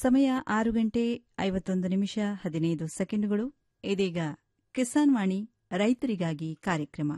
ಸಮಯ ಆರು ಗಂಟೆ ಐವತ್ತೊಂದು ನಿಮಿಷ ಹದಿನೈದು ಸೆಕೆಂಡುಗಳು ಇದೀಗ ಕಿಸಾನ್ ವಾಣಿ ರೈತರಿಗಾಗಿ ಕಾರ್ಯಕ್ರಮ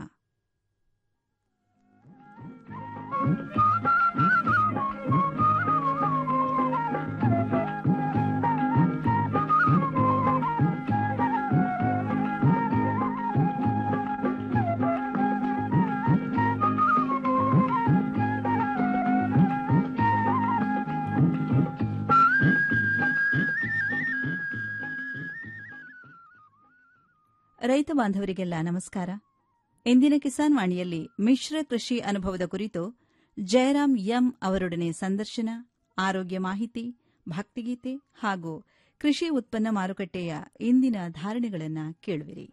ರೈತ ಬಾಂಧವರಿಗೆಲ್ಲ ನಮಸ್ಕಾರ ಇಂದಿನ ಕಿಸಾನ್ ವಾಣಿಯಲ್ಲಿ ಮಿಶ್ರ ಕೃಷಿ ಅನುಭವದ ಕುರಿತು ಜಯರಾಮ್ ಎಂ ಅವರೊಡನೆ ಸಂದರ್ಶನ ಆರೋಗ್ಯ ಮಾಹಿತಿ ಭಕ್ತಿಗೀತೆ ಹಾಗೂ ಕೃಷಿ ಉತ್ಪನ್ನ ಮಾರುಕಟ್ಟೆಯ ಇಂದಿನ ಧಾರಣೆಗಳನ್ನು ಕೇಳುವಿರಿ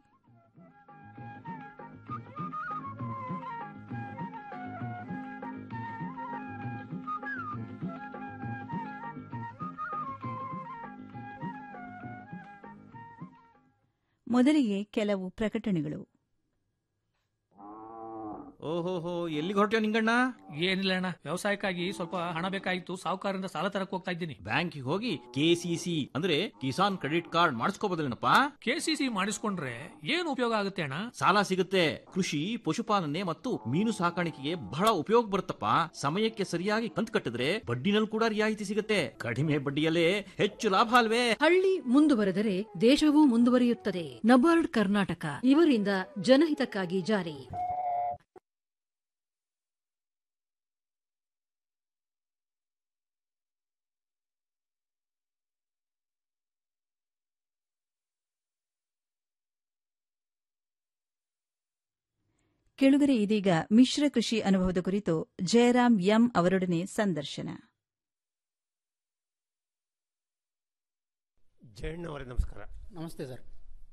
ಮೊದಲಿಗೆ ಕೆಲವು ಪ್ರಕಟಣೆಗಳು ಓಹೋಹೋ ಎಲ್ಲಿಗೆ ಹೊರಟ್ಯೋ ನಿಂಗಣ್ಣ ಏನಿಲ್ಲ ಅಣ್ಣ ವ್ಯವಸಾಯಕ್ಕಾಗಿ ಸ್ವಲ್ಪ ಹಣ ಬೇಕಾಗಿತ್ತು ಸಾಹುಕಾರರಿಂದ ಸಾಲ ತರಕ್ ಹೋಗ್ತಾ ಇದ್ದೀನಿ ಬ್ಯಾಂಕಿಗೆ ಹೋಗಿ ಕೆಸಿಸಿ ಅಂದ್ರೆ ಕಿಸಾನ್ ಕ್ರೆಡಿಟ್ ಕಾರ್ಡ್ ಮಾಡಿಸ್ಕೋಬೋದಲ್ಲೇನಪ್ಪ ಕೆಸಿಸಿ ಮಾಡಿಸ್ಕೊಂಡ್ರೆ ಏನು ಉಪಯೋಗ ಆಗುತ್ತೆ ಅಣ್ಣ ಸಾಲ ಸಿಗುತ್ತೆ ಕೃಷಿ ಪಶುಪಾಲನೆ ಮತ್ತು ಮೀನು ಸಾಕಾಣಿಕೆಗೆ ಬಹಳ ಉಪಯೋಗ ಬರುತ್ತಪ್ಪ ಸಮಯಕ್ಕೆ ಸರಿಯಾಗಿ ಕಂತು ಕಟ್ಟಿದ್ರೆ ಬಡ್ಡಿನಲ್ಲಿ ಕೂಡ ರಿಯಾಯಿತಿ ಸಿಗುತ್ತೆ ಕಡಿಮೆ ಬಡ್ಡಿಯಲ್ಲೇ ಹೆಚ್ಚು ಲಾಭ ಅಲ್ವೇ ಹಳ್ಳಿ ಮುಂದುವರೆದರೆ ದೇಶವೂ ಮುಂದುವರಿಯುತ್ತದೆ ನಬಾರ್ಡ್ ಕರ್ನಾಟಕ ಇವರಿಂದ ಜನಹಿತಕ್ಕಾಗಿ ಜಾರಿ ಕೆಳುಗರೆ ಇದೀಗ ಮಿಶ್ರ ಕೃಷಿ ಅನುಭವದ ಕುರಿತು ಜಯರಾಮ್ ಎಂ ಅವರೊಡನೆ ಸಂದರ್ಶನ ಜಯಣ್ಣ ಅವರೇ ನಮಸ್ಕಾರ ನಮಸ್ತೆ ಸರ್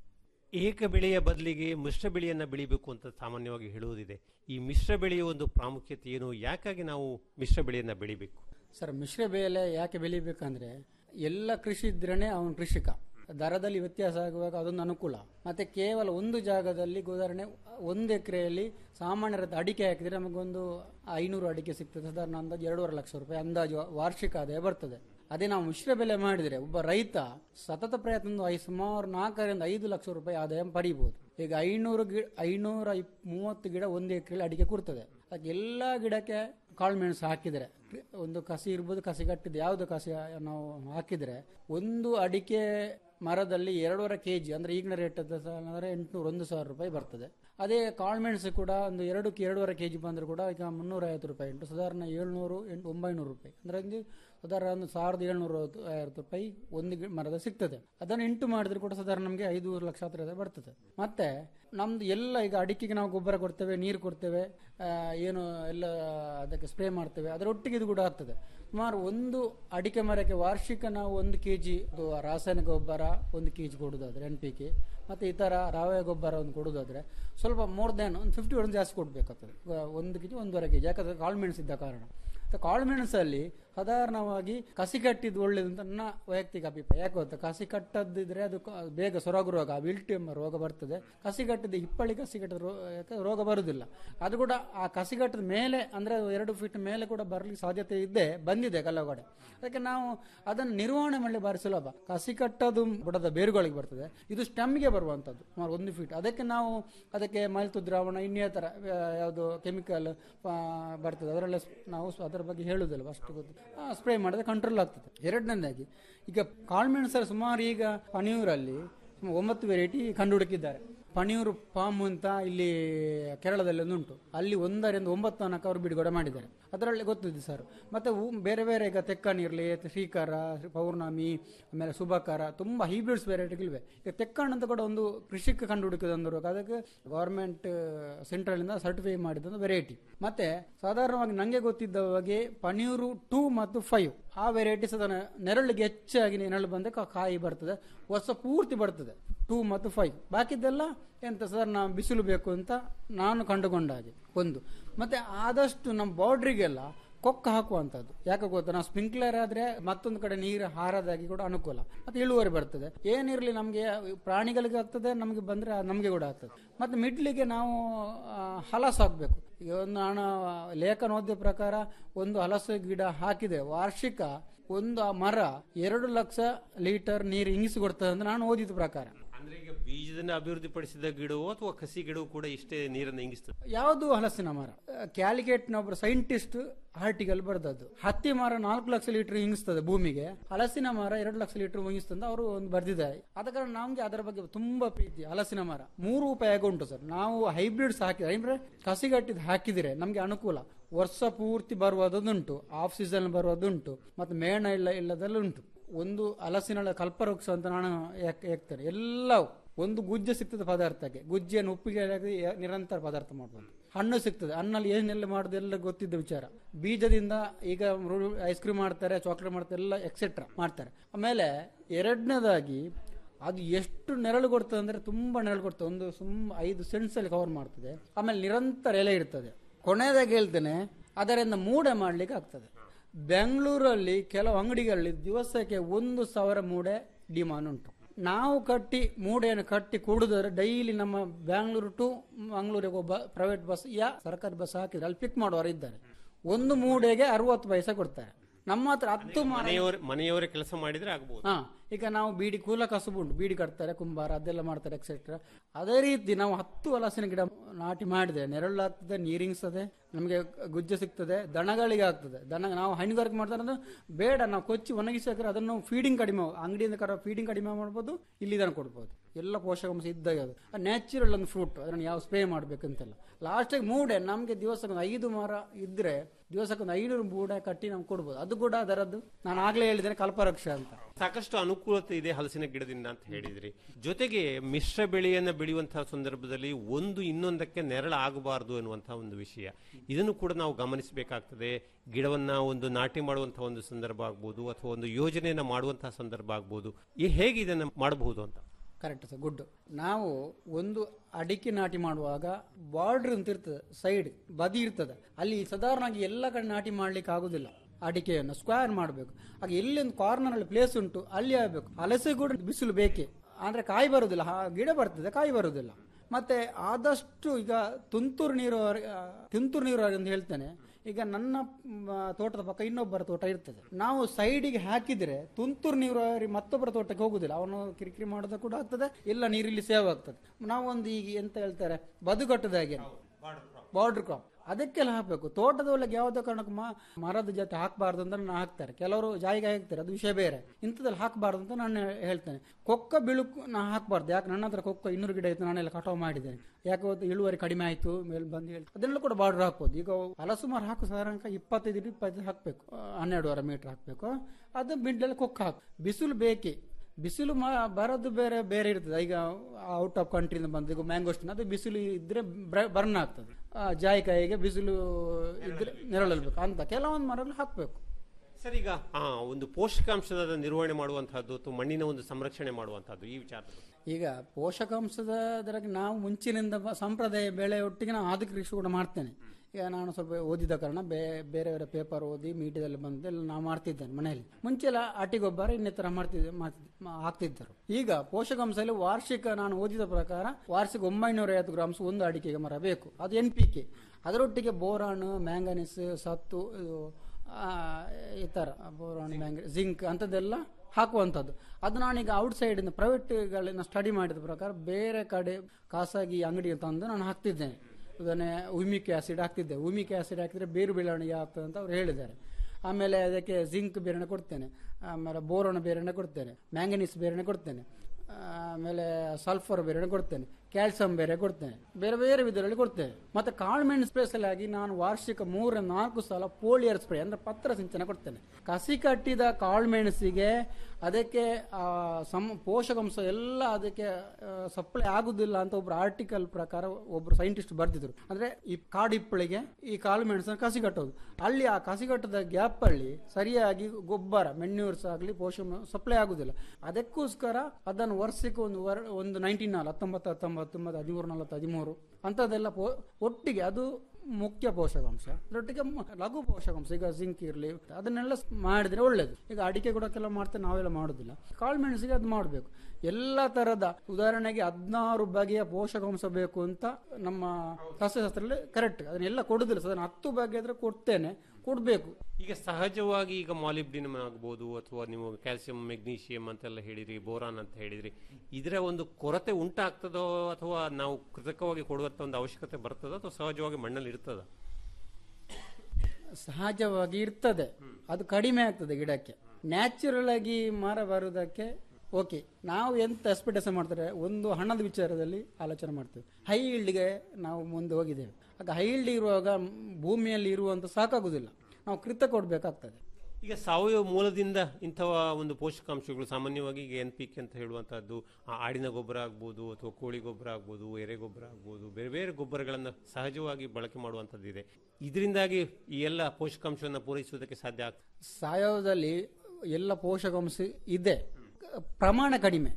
ಏಕ ಬೆಳೆಯ ಬದಲಿಗೆ ಮಿಶ್ರ ಬೆಳೆಯನ್ನು ಬೆಳಿಬೇಕು ಅಂತ ಸಾಮಾನ್ಯವಾಗಿ ಹೇಳುವುದಿದೆ ಈ ಮಿಶ್ರ ಬೆಳೆಯ ಒಂದು ಪ್ರಾಮುಖ್ಯತೆ ಏನು ಯಾಕಾಗಿ ನಾವು ಮಿಶ್ರ ಬೆಳೆಯನ್ನು ಬೆಳಿಬೇಕು ಸರ್ ಮಿಶ್ರ ಬೆಳೆ ಯಾಕೆ ಬೆಳಿಬೇಕಂದ್ರೆ ಎಲ್ಲ ಕೃಷಿ ಇದ್ರೇನೆ ಅವನು ಕೃಷಿಕ ದರದಲ್ಲಿ ವ್ಯತ್ಯಾಸ ಆಗುವಾಗ ಅದೊಂದು ಅನುಕೂಲ ಮತ್ತೆ ಕೇವಲ ಒಂದು ಜಾಗದಲ್ಲಿ ಉದಾಹರಣೆ ಒಂದು ಎಕರೆಯಲ್ಲಿ ಸಾಮಾನ್ಯ ರೈತ ಅಡಿಕೆ ಹಾಕಿದ್ರೆ ನಮಗೊಂದು ಐನೂರು ಅಡಿಕೆ ಸಿಗ್ತದೆ ಸಾಧಾರಣ ಅಂದಾಜು ಎರಡೂವರೆ ಲಕ್ಷ ರೂಪಾಯಿ ಅಂದಾಜು ವಾರ್ಷಿಕ ಆದಾಯ ಬರ್ತದೆ ಅದೇ ನಾವು ಮಿಶ್ರ ಬೆಲೆ ಮಾಡಿದರೆ ಒಬ್ಬ ರೈತ ಸತತ ಪ್ರಯತ್ನದಿಂದ ಐ ಸುಮಾರು ನಾಲ್ಕರಿಂದ ಐದು ಲಕ್ಷ ರೂಪಾಯಿ ಆದಾಯ ಪಡಿಬಹುದು ಈಗ ಐನೂರು ಗಿ ಐನೂರ ಇಪ್ ಮೂವತ್ತು ಗಿಡ ಒಂದು ಎಕರೆಯಲ್ಲಿ ಅಡಿಕೆ ಕೂರ್ತದೆ ಅದಕ್ಕೆ ಎಲ್ಲ ಗಿಡಕ್ಕೆ ಕಾಳುಮೆಣಸು ಹಾಕಿದರೆ ಒಂದು ಕಸಿ ಇರ್ಬೋದು ಕಸಿ ಕಟ್ಟಿದ್ದು ಯಾವುದು ಕಸಿ ನಾವು ಹಾಕಿದರೆ ಒಂದು ಅಡಿಕೆ ಮರದಲ್ಲಿ ಎರಡೂವರೆ ಕೆ ಜಿ ಅಂದರೆ ಈಗಿನ ರೇಟ್ ಅಂದರೆ ಎಂಟುನೂರು ಒಂದು ಸಾವಿರ ರೂಪಾಯಿ ಬರ್ತದೆ ಅದೇ ಕಾಳುಮೆಣಸು ಕೂಡ ಒಂದು ಎರಡು ಎರಡೂವರೆ ಕೆ ಜಿ ಬಂದರೂ ಕೂಡ ಈಗ ಮುನ್ನೂರ ಐವತ್ತು ರೂಪಾಯಿ ಉಂಟು ಸಾಧಾರಣ ಏಳ್ನೂರು ಎಂಟು ಒಂಬೈನೂರು ರೂಪಾಯಿ ಅಂದರೆ ಒಂದು ಸಾಧಾರಣ ಒಂದು ಸಾವಿರದ ಏಳ್ನೂರ ಐವತ್ತು ರೂಪಾಯಿ ಒಂದು ಗಿ- ಮರದ ಸಿಗ್ತದೆ ಅದನ್ನು ಎಂಟು ಮಾಡಿದ್ರೆ ಕೂಡ ಸಾಧಾರಣ ನಮಗೆ ಐದು ಲಕ್ಷ ಹತ್ರ ಬರ್ತದೆ ಮತ್ತೆ ನಮ್ದು ಎಲ್ಲ ಈಗ ಅಡಿಕೆಗೆ ನಾವು ಗೊಬ್ಬರ ಕೊಡ್ತೇವೆ ನೀರು ಕೊಡ್ತೇವೆ ಆ, ಏನು ಎಲ್ಲ ಅದಕ್ಕೆ ಸ್ಪ್ರೇ ಮಾಡ್ತೇವೆ ಅದರ ಒಟ್ಟಿಗೆ ಇದು ಕೂಡ ಆಗ್ತದೆ ಸುಮಾರು ಒಂದು ಅಡಿಕೆ ಮರಕ್ಕೆ ವಾರ್ಷಿಕ ನಾವು ಒಂದು ಕೆ ಜಿ ರಾಸಾಯನಿಕ ಗೊಬ್ಬರ ಒಂದು ಕೆ ಜಿ ಕೊಡೋದಾದ್ರೆ ಎನ್ ಪಿ ಕೆ ಮತ್ತು ಇತರ ರಾವಯ ಗೊಬ್ಬರ ಒಂದು ಕೊಡೋದಾದ್ರೆ ಸ್ವಲ್ಪ ಮೋರ್ ದ್ಯಾನ್ ಒಂದು ಫಿಫ್ಟಿ ಒಂದು ಜಾಸ್ತಿ ಕೊಡಬೇಕಾಗ್ತದೆ ಒಂದು ಕೆ ಜಿ ಒಂದೂವರೆ ಕೆ ಜಿ ಯಾಕಂದರೆ ಕಾಳುಮೆಣಸು ಇದ್ದ ಕಾರಣ ಮತ್ತೆ ಕಾಳುಮೆಣಸಲ್ಲಿ ಸಾಧಾರಣವಾಗಿ ಕಸಿ ಕಟ್ಟಿದ್ದು ಒಳ್ಳೇದು ಅಂತ ನನ್ನ ವೈಯಕ್ತಿಕ ಅಭಿಪ್ರಾಯ ಯಾಕೆ ಗೊತ್ತಾ ಕಸಿ ಕಟ್ಟದಿದ್ರೆ ಅದು ಕ- ಬೇಗ ಸೊರಗು ರೋಗ ವಿಲ್ಟ್ ಎಂಬ ರೋಗ ಬರ್ತದೆ ಕಸಿ ಕಟ್ಟಿದ ಹಿಪ್ಪಳಿ ಕಸಿ ಕಟ್ಟಿದ ರೋ- ಯಾಕೆ ರೋಗ ಬರುವುದಿಲ್ಲ ಅದು ಕೂಡ ಆ ಕಸಿ ಕಟ್ಟಿದ ಮೇಲೆ ಅಂದರೆ ಎರಡು ಫೀಟ್ ಮೇಲೆ ಕೂಡ ಬರಲಿಕ್ಕೆ ಸಾಧ್ಯತೆ ಇದ್ದೇ ಬಂದಿದೆ ಕೆಲವು ಕಡೆ ಅದಕ್ಕೆ ನಾವು ಅದನ್ನು ನಿರ್ವಹಣೆ ಮಾಡಲಿ ಬಾರಿ ಸುಲಭ ಕಸಿ ಕಟ್ಟೋದು ಬುಡದ ಬೇರುಗಳಿಗೆ ಬರ್ತದೆ ಇದು ಸ್ಟೆಮ್ಗೆ ಬರುವಂಥದ್ದು ಸುಮಾರು ಒಂದು ಫೀಟ್ ಅದಕ್ಕೆ ನಾವು ಅದಕ್ಕೆ ಮಲ್ತು ದ್ರಾವಣ ಇನ್ನೇತರ ಯಾವುದು ಕೆಮಿಕಲ್ ಬರ್ತದೆ ಅದರಲ್ಲೇ ಸ್- ನಾವು ಸ್- ಅದರ ಬಗ್ಗೆ ಹೇಳುವುದಿಲ್ಲ ಅಷ್ಟು ಗೊತ್ತು ಸ್ಪ್ರೇ ಮಾಡಿದ್ರೆ ಕಂಟ್ರೋಲ್ ಆಗ್ತದೆ ಎರಡನೇದಾಗಿ ಈಗ ಕಾಳುಮೆಣಸಲ್ಲಿ ಸುಮಾರು ಈಗ ಪಣಿಯೂರಲ್ಲಿ ಸುಮಾರು ಒಂಬತ್ತು ವೆರೈಟಿ ಕಂಡುಹುಡುಕಿದ್ದಾರೆ ಪಣಿಯೂರು ಫಾರ್ಮ್ ಅಂತ ಇಲ್ಲಿ ಕೇರಳದಲ್ಲಿ ಒಂದು ಉಂಟು ಅಲ್ಲಿ ಒಂದರಿಂದ ಒಂಬತ್ತು ತನಕ ಅವರು ಬಿಡುಗಡೆ ಮಾಡಿದ್ದಾರೆ ಅದರಲ್ಲಿ ಗೊತ್ತಿದೆ ಸರ್ ಮತ್ತೆ ಹೂ- ಬೇರೆ ಬೇರೆ ಈಗ ತೆಕ್ಕಣಿರಲಿ ಶ್ರೀಕರ ಪೌರ್ಣಮಿ ಆಮೇಲೆ ಶುಭಕರ ತುಂಬ ಹೈಬ್ರಿಡ್ಸ್ ವೆರೈಟಿಗಳಿವೆ ಈಗ ತೆಕ್ಕಣ್ಣ ಅಂತ ಕೂಡ ಒಂದು ಕೃಷಿಕ ಕಂಡುಹುಡುಕಿದಂದರು ಅದಕ್ಕೆ ಗೌರ್ಮೆಂಟ್ ಸೆಂಟ್ರಲಿಂದ ಸರ್ಟಿಫೈ ಮಾಡಿದ ವೆರೈಟಿ ಮತ್ತೆ ಸಾಧಾರಣವಾಗಿ ನನಗೆ ಗೊತ್ತಿದ್ದ ಹಾಗೆ ಪನೀರು ಟೂ ಮತ್ತು ಫೈವ್ ಆ ವೆರೈಟೀಸ್ ಅದನ್ನು ನೆರಳಿಗೆ ಹೆಚ್ಚಾಗಿ ನೆರಳು ಬಂದ ಕಾಯಿ ಬರ್ತದೆ ವರ್ಷ ಪೂರ್ತಿ ಬರ್ತದೆ ಟೂ ಮತ್ತು ಫೈವ್ ಬಾಕಿದ್ದೆಲ್ಲ ಎಂತ ಸರ್ ನಾವು ಬಿಸಿಲು ಬೇಕು ಅಂತ ನಾನು ಕಂಡುಕೊಂಡ ಹಾಗೆ ಒಂದು ಮತ್ತೆ ಆದಷ್ಟು ನಮ್ಮ ಬಾರ್ಡ್ರಿಗೆಲ್ಲ ಕೊಕ್ಕ ಹಾಕುವಂಥದ್ದು ಯಾಕೆ ಗೊತ್ತಾ ನಾವು ಸ್ಪ್ರಿಂಕ್ಲರ್ ಆದ್ರೆ ಮತ್ತೊಂದು ಕಡೆ ನೀರು ಹಾರದಾಗಿ ಕೂಡ ಅನುಕೂಲ ಮತ್ತೆ ಇಳುವರಿ ಬರ್ತದೆ ಏನಿರಲಿ ನಮಗೆ ಪ್ರಾಣಿಗಳಿಗೆ ಆಗ್ತದೆ ನಮಗೆ ಬಂದ್ರೆ ನಮಗೆ ಕೂಡ ಆಗ್ತದೆ ಮತ್ತೆ ಮಿಡ್ಲಿಗೆ ನಾವು ಆ, ಹಲಸು ಹಾಕಬೇಕು ಈಗ ಒಂದು ನಾನು ಲೇಖನ ಓದಿದ ಪ್ರಕಾರ ಒಂದು ಹಲಸು ಗಿಡ ಹಾಕಿದೆ ವಾರ್ಷಿಕ ಒಂದು ಆ ಮರ ಎರಡು ಲಕ್ಷ ಲೀಟರ್ ನೀರು ಇಂಗಿಸಿ ಕೊಡ್ತದೆ ಅಂತ ನಾನು ಓದಿದ ಪ್ರಕಾರ ಅಂದ್ರೆ ಈಗ ಬೀಜದಿಂದ ಅಭಿವೃದ್ಧಿಪಡಿಸಿದ ಗಿಡವೋ ಅಥವಾ ಕಸಿ ಗಿಡವೂ ಕೂಡ ಇಷ್ಟೇ ನೀರನ್ನು ಇಂಗಿಸ್ತದೆ ಯಾವುದು ಹಲಸಿನ ಮರ ಕ್ಯಾಲಿಕೇಟ್ನ ಒಬ್ಬರು ಸೈಂಟಿಸ್ಟ್ ಆರ್ಟಿಕಲ್ ಬರೆದದ್ದು ಹತ್ತಿ ಮರ ನಾಲ್ಕು ಲಕ್ಷ ಲೀಟರ್ ಹಿಂಗಿಸ್ತದೆ ಭೂಮಿಗೆ ಹಲಸಿನ ಮರ ಎರಡು ಲಕ್ಷ ಲೀಟರ್ ಹಿಂಗಿಸ್ತದೆ ಅವರು ಒಂದು ಬರೆದಿದ್ದಾರೆ ಆದ ಕಾರಣ ನಮ್ಗೆ ಅದರ ಬಗ್ಗೆ ತುಂಬಾ ಪ್ರೀತಿ ಹಲಸಿನ ಮರ ಮೂರು ಉಪಯೋಗ ಉಂಟು ಸರ್ ನಾವು ಹೈಬ್ರಿಡ್ಸ್ ಹಾಕಿದ್ರೆ ಅಂದ್ರೆ ಕಸಿಗಟ್ಟಿದ್ ಹಾಕಿದ್ರೆ ನಮ್ಗೆ ಅನುಕೂಲ ವರ್ಷ ಪೂರ್ತಿ ಬರುವುದುಂಟು ಆಫ್ ಸೀಸನ್ ಬರುವುದುಂಟು ಮತ್ತೆ ಮೇಣ ಇಲ್ಲ ಇಲ್ಲದೆಲ್ಲ ಉಂಟು ಒಂದು ಹಲಸಿನ ಕಲ್ಪವೃಕ್ಷ ಅಂತ ನಾನು ಹೇಳ್ತೇನೆ ಎಲ್ಲವೂ ಒಂದು ಗುಜ್ಜೆ ಸಿಗ್ತದೆ ಪದಾರ್ಥಕ್ಕೆ ಗುಜ್ಜೆಯನ್ನು ಉಪ್ಪಿಗೆ ಹಾಕಿ ನಿರಂತರ ಪದಾರ್ಥ ಮಾಡ್ಬೋದು ಹಣ್ಣು ಸಿಗ್ತದೆ ಹಣ್ಣಲ್ಲಿ ಏನೆಲ್ಲ ಮಾಡೋದು ಎಲ್ಲ ಗೊತ್ತಿದ್ದ ವಿಚಾರ ಬೀಜದಿಂದ ಈಗ ಐಸ್ ಕ್ರೀಮ್ ಮಾಡ್ತಾರೆ ಚಾಕ್ಲೇಟ್ ಮಾಡ್ತಾರೆ ಎಲ್ಲ ಎಕ್ಸೆಟ್ರಾ ಮಾಡ್ತಾರೆ ಆಮೇಲೆ ಎರಡನೇದಾಗಿ ಅದು ಎಷ್ಟು ನೆರಳು ಕೊಡ್ತದೆ ಅಂದ್ರೆ ತುಂಬಾ ನೆರಳು ಕೊಡ್ತದೆ ಒಂದು ಸುಮ್ ಐದು ಸೆಂಟ್ಸ್ ಅಲ್ಲಿ ಕವರ್ ಮಾಡ್ತದೆ ಆಮೇಲೆ ನಿರಂತರ ಎಲೆ ಇರ್ತದೆ ಕೊನೆಯದಾಗಿ ಹೇಳ್ತೇನೆ ಅದರಿಂದ ಮೂಡೆ ಮಾಡ್ಲಿಕ್ಕೆ ಆಗ್ತದೆ ಬೆಂಗಳೂರಲ್ಲಿ ಕೆಲವು ಅಂಗಡಿಗಳಲ್ಲಿ ದಿವಸಕ್ಕೆ ಒಂದು ಸಾವಿರ ಮೂಡೆ ಡಿಮಾಂಡ್ ಉಂಟು ನಾವು ಕಟ್ಟಿ ಮೂಡೆಯನ್ನು ಕಟ್ಟಿ ಕುಡಿದ್ರೆ ಡೈಲಿ ನಮ್ಮ ಬ್ಯಾಂಗ್ಳೂರು ಟು ಮಂಗಳೂರಿಗೆ ಒಬ್ಬ ಪ್ರೈವೇಟ್ ಬಸ್ ಯಾ ಸರ್ಕಾರಿ ಬಸ್ ಹಾಕಿದ್ರೆ ಅಲ್ಲಿ ಪಿಕ್ ಮಾಡುವವರು ಇದ್ದಾರೆ ಒಂದು ಮೂಡೆಗೆ ಅರವತ್ತು ಪೈಸೆ ಕೊಡ್ತಾರೆ ನಮ್ಮ ಹತ್ರ ಹತ್ತು ಮರ ಮನೆಯವರೇ ಮನೆಯವರೇ ಕೆಲಸ ಮಾಡಿದ್ರೆ ಆಗ್ಬಹುದು ಹಾ ಈಗ ನಾವು ಬೀಡಿ ಕೂಲ ಕಸುಬು ಉಂಟು ಬೀಡಿ ಕಟ್ತಾರೆ ಕುಂಬಾರ ಅದೆಲ್ಲ ಮಾಡ್ತಾರೆ ಎಕ್ಸೆಟ್ರಾ ಅದೇ ರೀತಿ ನಾವು ಹತ್ತು ಹಲಸಿನ ಗಿಡ ನಾಟಿ ಮಾಡಿದೆ ನೆರಳು ಆಗ್ತದೆ ನೀರಿಂಗ್ಸ್ತದೆ ನಮಗೆ ಗುಜ್ಜೆ ಸಿಗ್ತದೆ ದನಗಳಿಗೆ ಆಗ್ತದೆ ದನ ನಾವು ಹೈನುಗಾರಿಕೆ ಮಾಡ್ತಾರೆ ಅಂದ್ರೆ ಬೇಡ ನಾವು ಕೊಚ್ಚಿ ಒಣಗಿಸಿ ಹಾಕಿದ್ರೆ ಅದನ್ನು ಫೀಡಿಂಗ್ ಕಡಿಮೆ ಅಂಗಡಿಯಿಂದ ಕರ ಫೀಡಿಂಗ್ ಕಡಿಮೆ ಮಾಡ್ಬೋದು ಇಲ್ಲಿ ಇದನ್ನು ಕೊಡ್ಬೋದು ಎಲ್ಲ ಪೋಷಕಾಂಶ ಇದ್ದಾಗ ಅದು ನ್ಯಾಚುರಲ್ ಒಂದು ಫ್ರೂಟ್ ಅದನ್ನು ಯಾವ ಸ್ಪ್ರೇ ಮಾಡ್ಬೇಕಂತೆಲ್ಲ ಲಾಸ್ಟಿಗೆ ಮೂಡೆ ನಮಗೆ ದಿವಸಕ್ಕೊಂದು ಐದು ಮರ ಇದ್ರೆ ದಿವಸಕ್ಕೊಂದು ಐನೂರು ಮೂಡೆ ಕಟ್ಟಿ ನಮ್ಗೆ ಕೊಡ್ಬೋದು ಅದು ಕೂಡ ಅದರದ್ದು ನಾನು ಆಗ್ಲೇ ಹೇಳಿದ್ದೇನೆ ಕಲ್ಪವೃಕ್ಷ ಅಂತ ಸಾಕಷ್ಟು ಅನುಕೂಲತೆ ಇದೆ ಹಲಸಿನ ಗಿಡದಿಂದ ಅಂತ ಹೇಳಿದ್ರಿ ಜೊತೆಗೆ ಮಿಶ್ರ ಬೆಳೆಯನ್ನ ಬೆಳೆಯುವಂತಹ ಸಂದರ್ಭದಲ್ಲಿ ಒಂದು ಇನ್ನೊಂದಕ್ಕೆ ನೆರಳಾಗಬಾರದು ಎನ್ನುವಂತಹ ಒಂದು ವಿಷಯ ಇದನ್ನು ಕೂಡ ನಾವು ಗಮನಿಸಬೇಕಾಗ್ತದೆ ಗಿಡವನ್ನ ಒಂದು ನಾಟಿ ಮಾಡುವಂತಹ ಒಂದು ಸಂದರ್ಭ ಆಗ್ಬೋದು ಅಥವಾ ಒಂದು ಯೋಜನೆಯನ್ನ ಮಾಡುವಂತಹ ಸಂದರ್ಭ ಆಗ್ಬೋದು ಈ ಹೇಗೆ ಇದನ್ನ ಮಾಡಬಹುದು ಅಂತ ಕರೆಕ್ಟ್ ಸರ್ ಗುಡ್ ನಾವು ಒಂದು ಅಡಿಕೆ ನಾಟಿ ಮಾಡುವಾಗ ಬಾರ್ಡರ್ ಅಂತ ಇರ್ತದೆ ಸೈಡ್ ಬದಿ ಇರ್ತದೆ ಅಲ್ಲಿ ಸಾಧಾರಣವಾಗಿ ಎಲ್ಲ ಕಡೆ ನಾಟಿ ಮಾಡ್ಲಿಕ್ಕೆ ಆಗುದಿಲ್ಲ ಅಡಿಕೆಯನ್ನು ಸ್ಕ್ವೇರ್ ಮಾಡಬೇಕು ಆಗ ಎಲ್ಲಿ ಒಂದು ಕಾರ್ನರ್ ಅಲ್ಲಿ ಪ್ಲೇಸ್ ಉಂಟು ಅಲ್ಲಿ ಆಗಬೇಕು ಹಲಸೆ ಕೂಡ ಬಿಸಿಲು ಬೇಕೇ ಅಂದ್ರೆ ಕಾಯಿ ಬರುದಿಲ್ಲ ಆ ಗಿಡ ಬರ್ತದೆ ಕಾಯಿ ಬರುದಿಲ್ಲ ಮತ್ತೆ ಆದಷ್ಟು ಈಗ ತುಂತುರು ನೀರು ತುಂತುರು ನೀರು ಅಂತ ಹೇಳ್ತೇನೆ ಈಗ ನನ್ನ ಮ, ತೋಟದ ಪಕ್ಕ ಇನ್ನೊಬ್ಬರ ತೋಟ ಇರ್ತದೆ ನಾವು ಸೈಡಿಗೆ ಹಾಕಿದ್ರೆ ತುಂತುರು ನೀರಾವರಿ ಮತ್ತೊಬ್ಬರ ತೋಟಕ್ಕೆ ಹೋಗುದಿಲ್ಲ ಅವನು ಕಿರಿಕಿರಿ ಮಾಡೋದು ಕೂಡ ಆಗ್ತದೆ ಇಲ್ಲ ನೀರಿಲ್ಲಿ ಸೇವ್ ಆಗ್ತದೆ ನಾವೊಂದು ಈಗ ಎಂತ ಹೇಳ್ತಾರೆ ಬದುಕಟ್ಟದ ಹಾಗೆ ಬಾರ್ಡರ್ ಕ್ರಾಪ್ ಅದಕ್ಕೆಲ್ಲ ಹಾಕಬೇಕು ತೋಟದ ಒಳಗೆ ಯಾವುದೇ ಕಾರಣಕ್ಕೂ ಮ- ಮರದ ಜೊತೆ ಹಾಕಬಾರ್ದು ಅಂತ ನಾನು ಹಾಕ್ತಾರೆ ಕೆಲವರು ಜಾಯಿಗೆ ಹಾಕ್ತಾರೆ ಅದು ವಿಷಯ ಬೇರೆ ಇಂಥದ್ರಲ್ಲಿ ಹಾಕಬಾರ್ದು ಅಂತ ನಾನು ಹೇಳ್ತೇನೆ ಕೊಕ್ಕ ಬಿಳುಕು ನಾ ಹಾಕಬಾರ್ದು ಯಾಕೆ ನನ್ನ ಹತ್ರ ಕೊಕ್ಕ ಇನ್ನೂರು ಗಿಡ ಇತ್ತು ನಾನೆಲ್ಲ ಕಟಾವು ಮಾಡಿದ್ದೇನೆ ಯಾಕೆ ಇವತ್ತು ಇಳುವರಿ ಕಡಿಮೆ ಆಯಿತು ಮೇಲೆ ಬಂದು ಹೇಳಿ ಅದನ್ನೆಲ್ಲ ಕೂಡ ಬಾರ್ಡರ್ ಹಾಕ್ಬೋದು ಈಗ ಹಲಸು ಮರ ಹಾಕು ಸಾಧಾರಣ ಇಪ್ಪತ್ತೈದು ಇಪ್ಪತ್ತೈದು ಹಾಕಬೇಕು ಹನ್ನೆರಡುವರೆ ಮೀಟರ್ ಹಾಕಬೇಕು ಅದು ಮಿಡ್ಲಲ್ಲಿ ಕೊಕ್ಕ ಹಾಕು ಬಿಸಿಲು ಬೇಕೇ ಬಿಸಿಲು ಮ ಬರೋದು ಬೇರೆ ಬೇರೆ ಇರ್ತದೆ ಈಗ ಔಟ್ ಆಫ್ ಕಂಟ್ರಿಯಿಂದ ಬಂದು ಈಗ ಮ್ಯಾಂಗೋಸ್ಟಿನ್ ಅದು ಬಿಸಿಲು ಇದ್ರೆ ಬರ್ನ್ ಆಗ್ತದೆ ಆ, ಜಾಯಿಕಾಯಿಗೆ ಬಿಸಿಲು ಇದ್ರೆ ನೆರಳಲ್ಬೇಕು ಅಂತ ಕೆಲವೊಂದು ಮರಗಳು ಹಾಕಬೇಕು ಸರ್ ಈಗ ಆ ಒಂದು ಪೋಷಕಾಂಶದ ನಿರ್ವಹಣೆ ಮಾಡುವಂತಹದ್ದು ಅಥವಾ ಮಣ್ಣಿನ ಒಂದು ಸಂರಕ್ಷಣೆ ಮಾಡುವಂತಹದ್ದು ಈ ವಿಚಾರದಲ್ಲಿ ಈಗ ಪೋಷಕಾಂಶದ ಅದರಾಗೆ ನಾವು ಮುಂಚಿನಿಂದ ಬ- ಸಂಪ್ರದಾಯ ಬೆಳೆ ಒಟ್ಟಿಗೆ ನಾನು ಆದಿ ಕೃಷಿ ಕೂಡ ಮಾಡ್ತೇನೆ ಈಗ ನಾನು ಸ್ವಲ್ಪ ಓದಿದ ಕಾರಣ ಬೇ ಬೇರೆ ಬೇರೆ ಪೇಪರ್ ಓದಿ ಮೀಡಿಯಾದಲ್ಲಿ ಬಂದು ಎಲ್ಲ ನಾವು ಮಾಡ್ತಿದ್ದೇನೆ ಮನೆಯಲ್ಲಿ ಮುಂಚೆ ಎಲ್ಲ ಅಟ್ಟಿ ಗೊಬ್ಬರ ಇನ್ನಿತರ ಮಾಡ್ತಿದ್ದೆ ಮಾಡ್ತಿದ್ದೆ- ಮಾ- ಹಾಕ್ತಿದ್ದರು ಈಗ ಪೋಷಕಾಂಶದಲ್ಲಿ ವಾರ್ಷಿಕ ನಾನು ಓದಿದ ಪ್ರಕಾರ ವಾರ್ಷಿಕ ಒಂಬೈನೂರ ಐವತ್ತು ಗ್ರಾಮ್ಸ್ ಒಂದು ಅಡಿಕೆಗೆ ಮರ ಬೇಕು ಅದು ಎನ್ ಪಿ ಕೆ ಅದರೊಟ್ಟಿಗೆ ಬೋರಾನ್ ಮ್ಯಾಂಗನೀಸ್ ಸತ್ತು ಇದು ಆ, ಈ ಥರ ಬೋರಾನ್ ಮ್ಯಾಂಗ ಜಿಂಕ್ ಅಂಥದ್ದೆಲ್ಲ ಹಾಕುವಂಥದ್ದು ಅದು ನಾನೀಗ ಔಟ್ಸೈಡಿಂದ ಪ್ರೈವೇಟ್ಗಳನ್ನ ಸ್ಟಡಿ ಮಾಡಿದ ಪ್ರಕಾರ ಬೇರೆ ಕಡೆ ಖಾಸಗಿ ಅಂಗಡಿ ತಂದು ನಾನು ಹಾಕ್ತಿದ್ದೇನೆ ಉದಾಹರಣೆ ಉಮಿಕ್ ಆಸಿಡ್ ಹಾಕ್ತಿದ್ದೆ ಉಮಿಕ್ ಆಸಿಡ್ ಹಾಕಿದ್ರೆ ಬೇರು ಬೆಳವಣಿಗೆ ಆಗ್ತದೆ ಅಂತ ಅವ್ರು ಹೇಳಿದ್ದಾರೆ ಆಮೇಲೆ ಅದಕ್ಕೆ ಜಿಂಕ್ ಬೇರೆನೆ ಕೊಡ್ತೇನೆ ಆಮೇಲೆ ಬೋರೋಣ ಬೇರೆನೆ ಕೊಡ್ತೇನೆ ಮ್ಯಾಂಗನೀಸ್ ಬೇರೆನೆ ಕೊಡ್ತೇನೆ ಆಮೇಲೆ ಸಲ್ಫರ್ ಬೇರೆ ಕೊಡ್ತೇನೆ ಕ್ಯಾಲ್ಸಿಯಂ ಬೇರೆ ಕೊಡ್ತೇನೆ ಬೇರೆ ಬೇರೆ ವಿಧದಲ್ಲಿ ಕೊಡ್ತೇನೆ ಮತ್ತೆ ಕಾಳ್ಮೆಣ್ ಸ್ಪೆಷಲ್ ಆಗಿ ನಾನು ವಾರ್ಷಿಕ ಮೂರ ನಾಲ್ಕು ಸಲ ಪೋಲಿಯರ್ ಸ್ಪ್ರೇ ಅಂದ್ರೆ ಪತ್ರ ಸಿಂಚನ ಕೊಡ್ತೇನೆ ಕಸಿ ಕಟ್ಟಿದ ಕಾಳುಮೆಣಸಿಗೆ ಅದಕ್ಕೆ ಆ, ಸಮ ಪೋಷಕಾಂಶ ಎಲ್ಲ ಅದಕ್ಕೆ ಸಪ್ಲೈ ಆಗುದಿಲ್ಲ ಅಂತ ಒಬ್ರು ಆರ್ಟಿಕಲ್ ಪ್ರಕಾರ ಒಬ್ರು ಸೈಂಟಿಸ್ಟ್ ಬರ್ದಿದ್ರು ಅಂದ್ರೆ ಈ ಕಾಡಿಪ್ಪಳಿಗೆ ಈ ಕಾಳು ಮೆಣಸನ್ನು ಕಸಿ ಕಟ್ಟೋದು ಅಲ್ಲಿ ಆ ಕಸಿ ಕಟ್ಟದ ಗ್ಯಾಪ್ ಅಲ್ಲಿ ಸರಿಯಾಗಿ ಗೊಬ್ಬರ ಮೆನ್ಯೂರ್ಸ್ ಆಗಲಿ ಪೋಷಕ ಸಪ್ಲೈ ಆಗುದಿಲ್ಲ ಅದಕ್ಕೋಸ್ಕರ ಅದನ್ನು ವರ್ಷಕ್ಕೆ ಒಂದು ವರ್ ಒಂದು ನೈನ್ಟೀನ್ ನಾಲ್ ಹತ್ತೊಂಬತ್ತು ಹತ್ತೊಂಬತ್ತು ಮತ್ತು ಹದಿಮೂರು ನಲವತ್ತು ಹದಿಮೂರು ಅಂಥದ್ದೆಲ್ಲ ಪೋ ಒಟ್ಟಿಗೆ ಅದು ಮುಖ್ಯ ಪೋಷಕಾಂಶ ಅದರೊಟ್ಟಿಗೆ ಮ- ಲಘು ಪೋಷಕಾಂಶ ಈಗ ಜಿಂಕ್ ಇರಲಿ ಅದನ್ನೆಲ್ಲ ಸ್- ಮಾಡಿದ್ರೆ ಒಳ್ಳೇದು ಈಗ ಅಡಿಕೆ ಕೂಡ ಕೆಲವು ಮಾಡ್ತೇವೆ ನಾವೆಲ್ಲ ಮಾಡೋದಿಲ್ಲ ಕಾಳು ಮೆಣಸಿಗೆ ಅದು ಮಾಡಬೇಕು ಎಲ್ಲ ತರದ ಉದಾಹರಣೆಗೆ ಹದಿನಾರು ಬಗೆಯ ಪೋಷಕಾಂಶ ಬೇಕು ಅಂತ ನಮ್ಮ ಸಸ್ಯಶಾಸ್ತ್ರದಲ್ಲಿ ಕರೆಕ್ಟ್ ಅದನ್ನೆಲ್ಲ ಕೊಡುದಿಲ್ಲ ಸಾಧಾರಣ ಹತ್ತು ಬಗೆ ಆದ್ರೆ ಕೊಡ್ತೇನೆ ಕೊಡಬೇಕು ಈಗ ಸಹಜವಾಗಿ ಈಗ ಮಾಲಿಬ್ಡಿನಮ್ ಆಗ್ಬೋದು ಅಥವಾ ನೀವು ಕ್ಯಾಲ್ಸಿಯಂ ಮೆಗ್ನೀಷಿಯಂ ಅಂತೆಲ್ಲ ಹೇಳಿದ್ರಿ ಬೋರಾನ್ ಅಂತ ಹೇಳಿದ್ರಿ ಇದರ ಒಂದು ಕೊರತೆ ಉಂಟಾಗ್ತದೋ ಅಥವಾ ನಾವು ಕೃತಕವಾಗಿ ಕೊಡುವಂತ ಒಂದು ಅವಶ್ಯಕತೆ ಬರ್ತದೋ ಅಥವಾ ಸಹಜವಾಗಿ ಮಣ್ಣಲ್ಲಿ ಇರ್ತದ ಸಹಜವಾಗಿ ಇರ್ತದೆ ಅದು ಕಡಿಮೆ ಆಗ್ತದೆ ಗಿಡಕ್ಕೆ ನ್ಯಾಚುರಲ್ ಆಗಿ ಮರ ಬರುವುದಕ್ಕೆ ಓಕೆ ನಾವು ಎಂತ ಎಕ್ಸ್ಪೆಕ್ಟೇಷನ್ ಮಾಡ್ತಾರೆ ಒಂದು ಹಣದ ವಿಚಾರದಲ್ಲಿ ಆಲೋಚನೆ ಮಾಡ್ತೇವೆ ಹೈ ಇಲ್ಡ್ಗೆ ನಾವು ಮುಂದೆ ಹೋಗಿದ್ದೇವೆ ಆಗ ಹೈ ಇಲ್ಡ್ ಇರುವಾಗ ಮ್, ಭೂಮಿಯಲ್ಲಿ ಇರುವಂತ ಸಾಕಾಗುದಿಲ್ಲ ನಾವು ಕೃತ ಕೊಡಬೇಕಾಗ್ತದೆ ಈಗ ಸಾವಯವ ಮೂಲದಿಂದ ಇಂಥವ ಒಂದು ಪೋಷಕಾಂಶಗಳು ಸಾಮಾನ್ಯವಾಗಿ ಈಗ ಎನ್ ಪಿ ಕೆ ಅಂತ ಹೇಳುವಂತಹದ್ದು ಆ ಆಡಿನ ಗೊಬ್ಬರ ಆಗ್ಬೋದು ಅಥವಾ ಕೋಳಿ ಗೊಬ್ಬರ ಆಗ್ಬೋದು ಎರೆ ಗೊಬ್ಬರ ಆಗ್ಬೋದು ಬೇರೆ ಬೇರೆ ಗೊಬ್ಬರಗಳನ್ನು ಸಹಜವಾಗಿ ಬಳಕೆ ಮಾಡುವಂಥದ್ದು ಇದೆ ಇದರಿಂದಾಗಿ ಈ ಎಲ್ಲ ಪೋಷಕಾಂಶವನ್ನು ಪೂರೈಸುವುದಕ್ಕೆ ಸಾಧ್ಯ ಆಗ್ತದೆ ಸಾವಯವದಲ್ಲಿ ಎಲ್ಲ ಪೋಷಕಾಂಶ ಇದೆ ಪ್ರಮಾಣ ಕಡಿಮೆ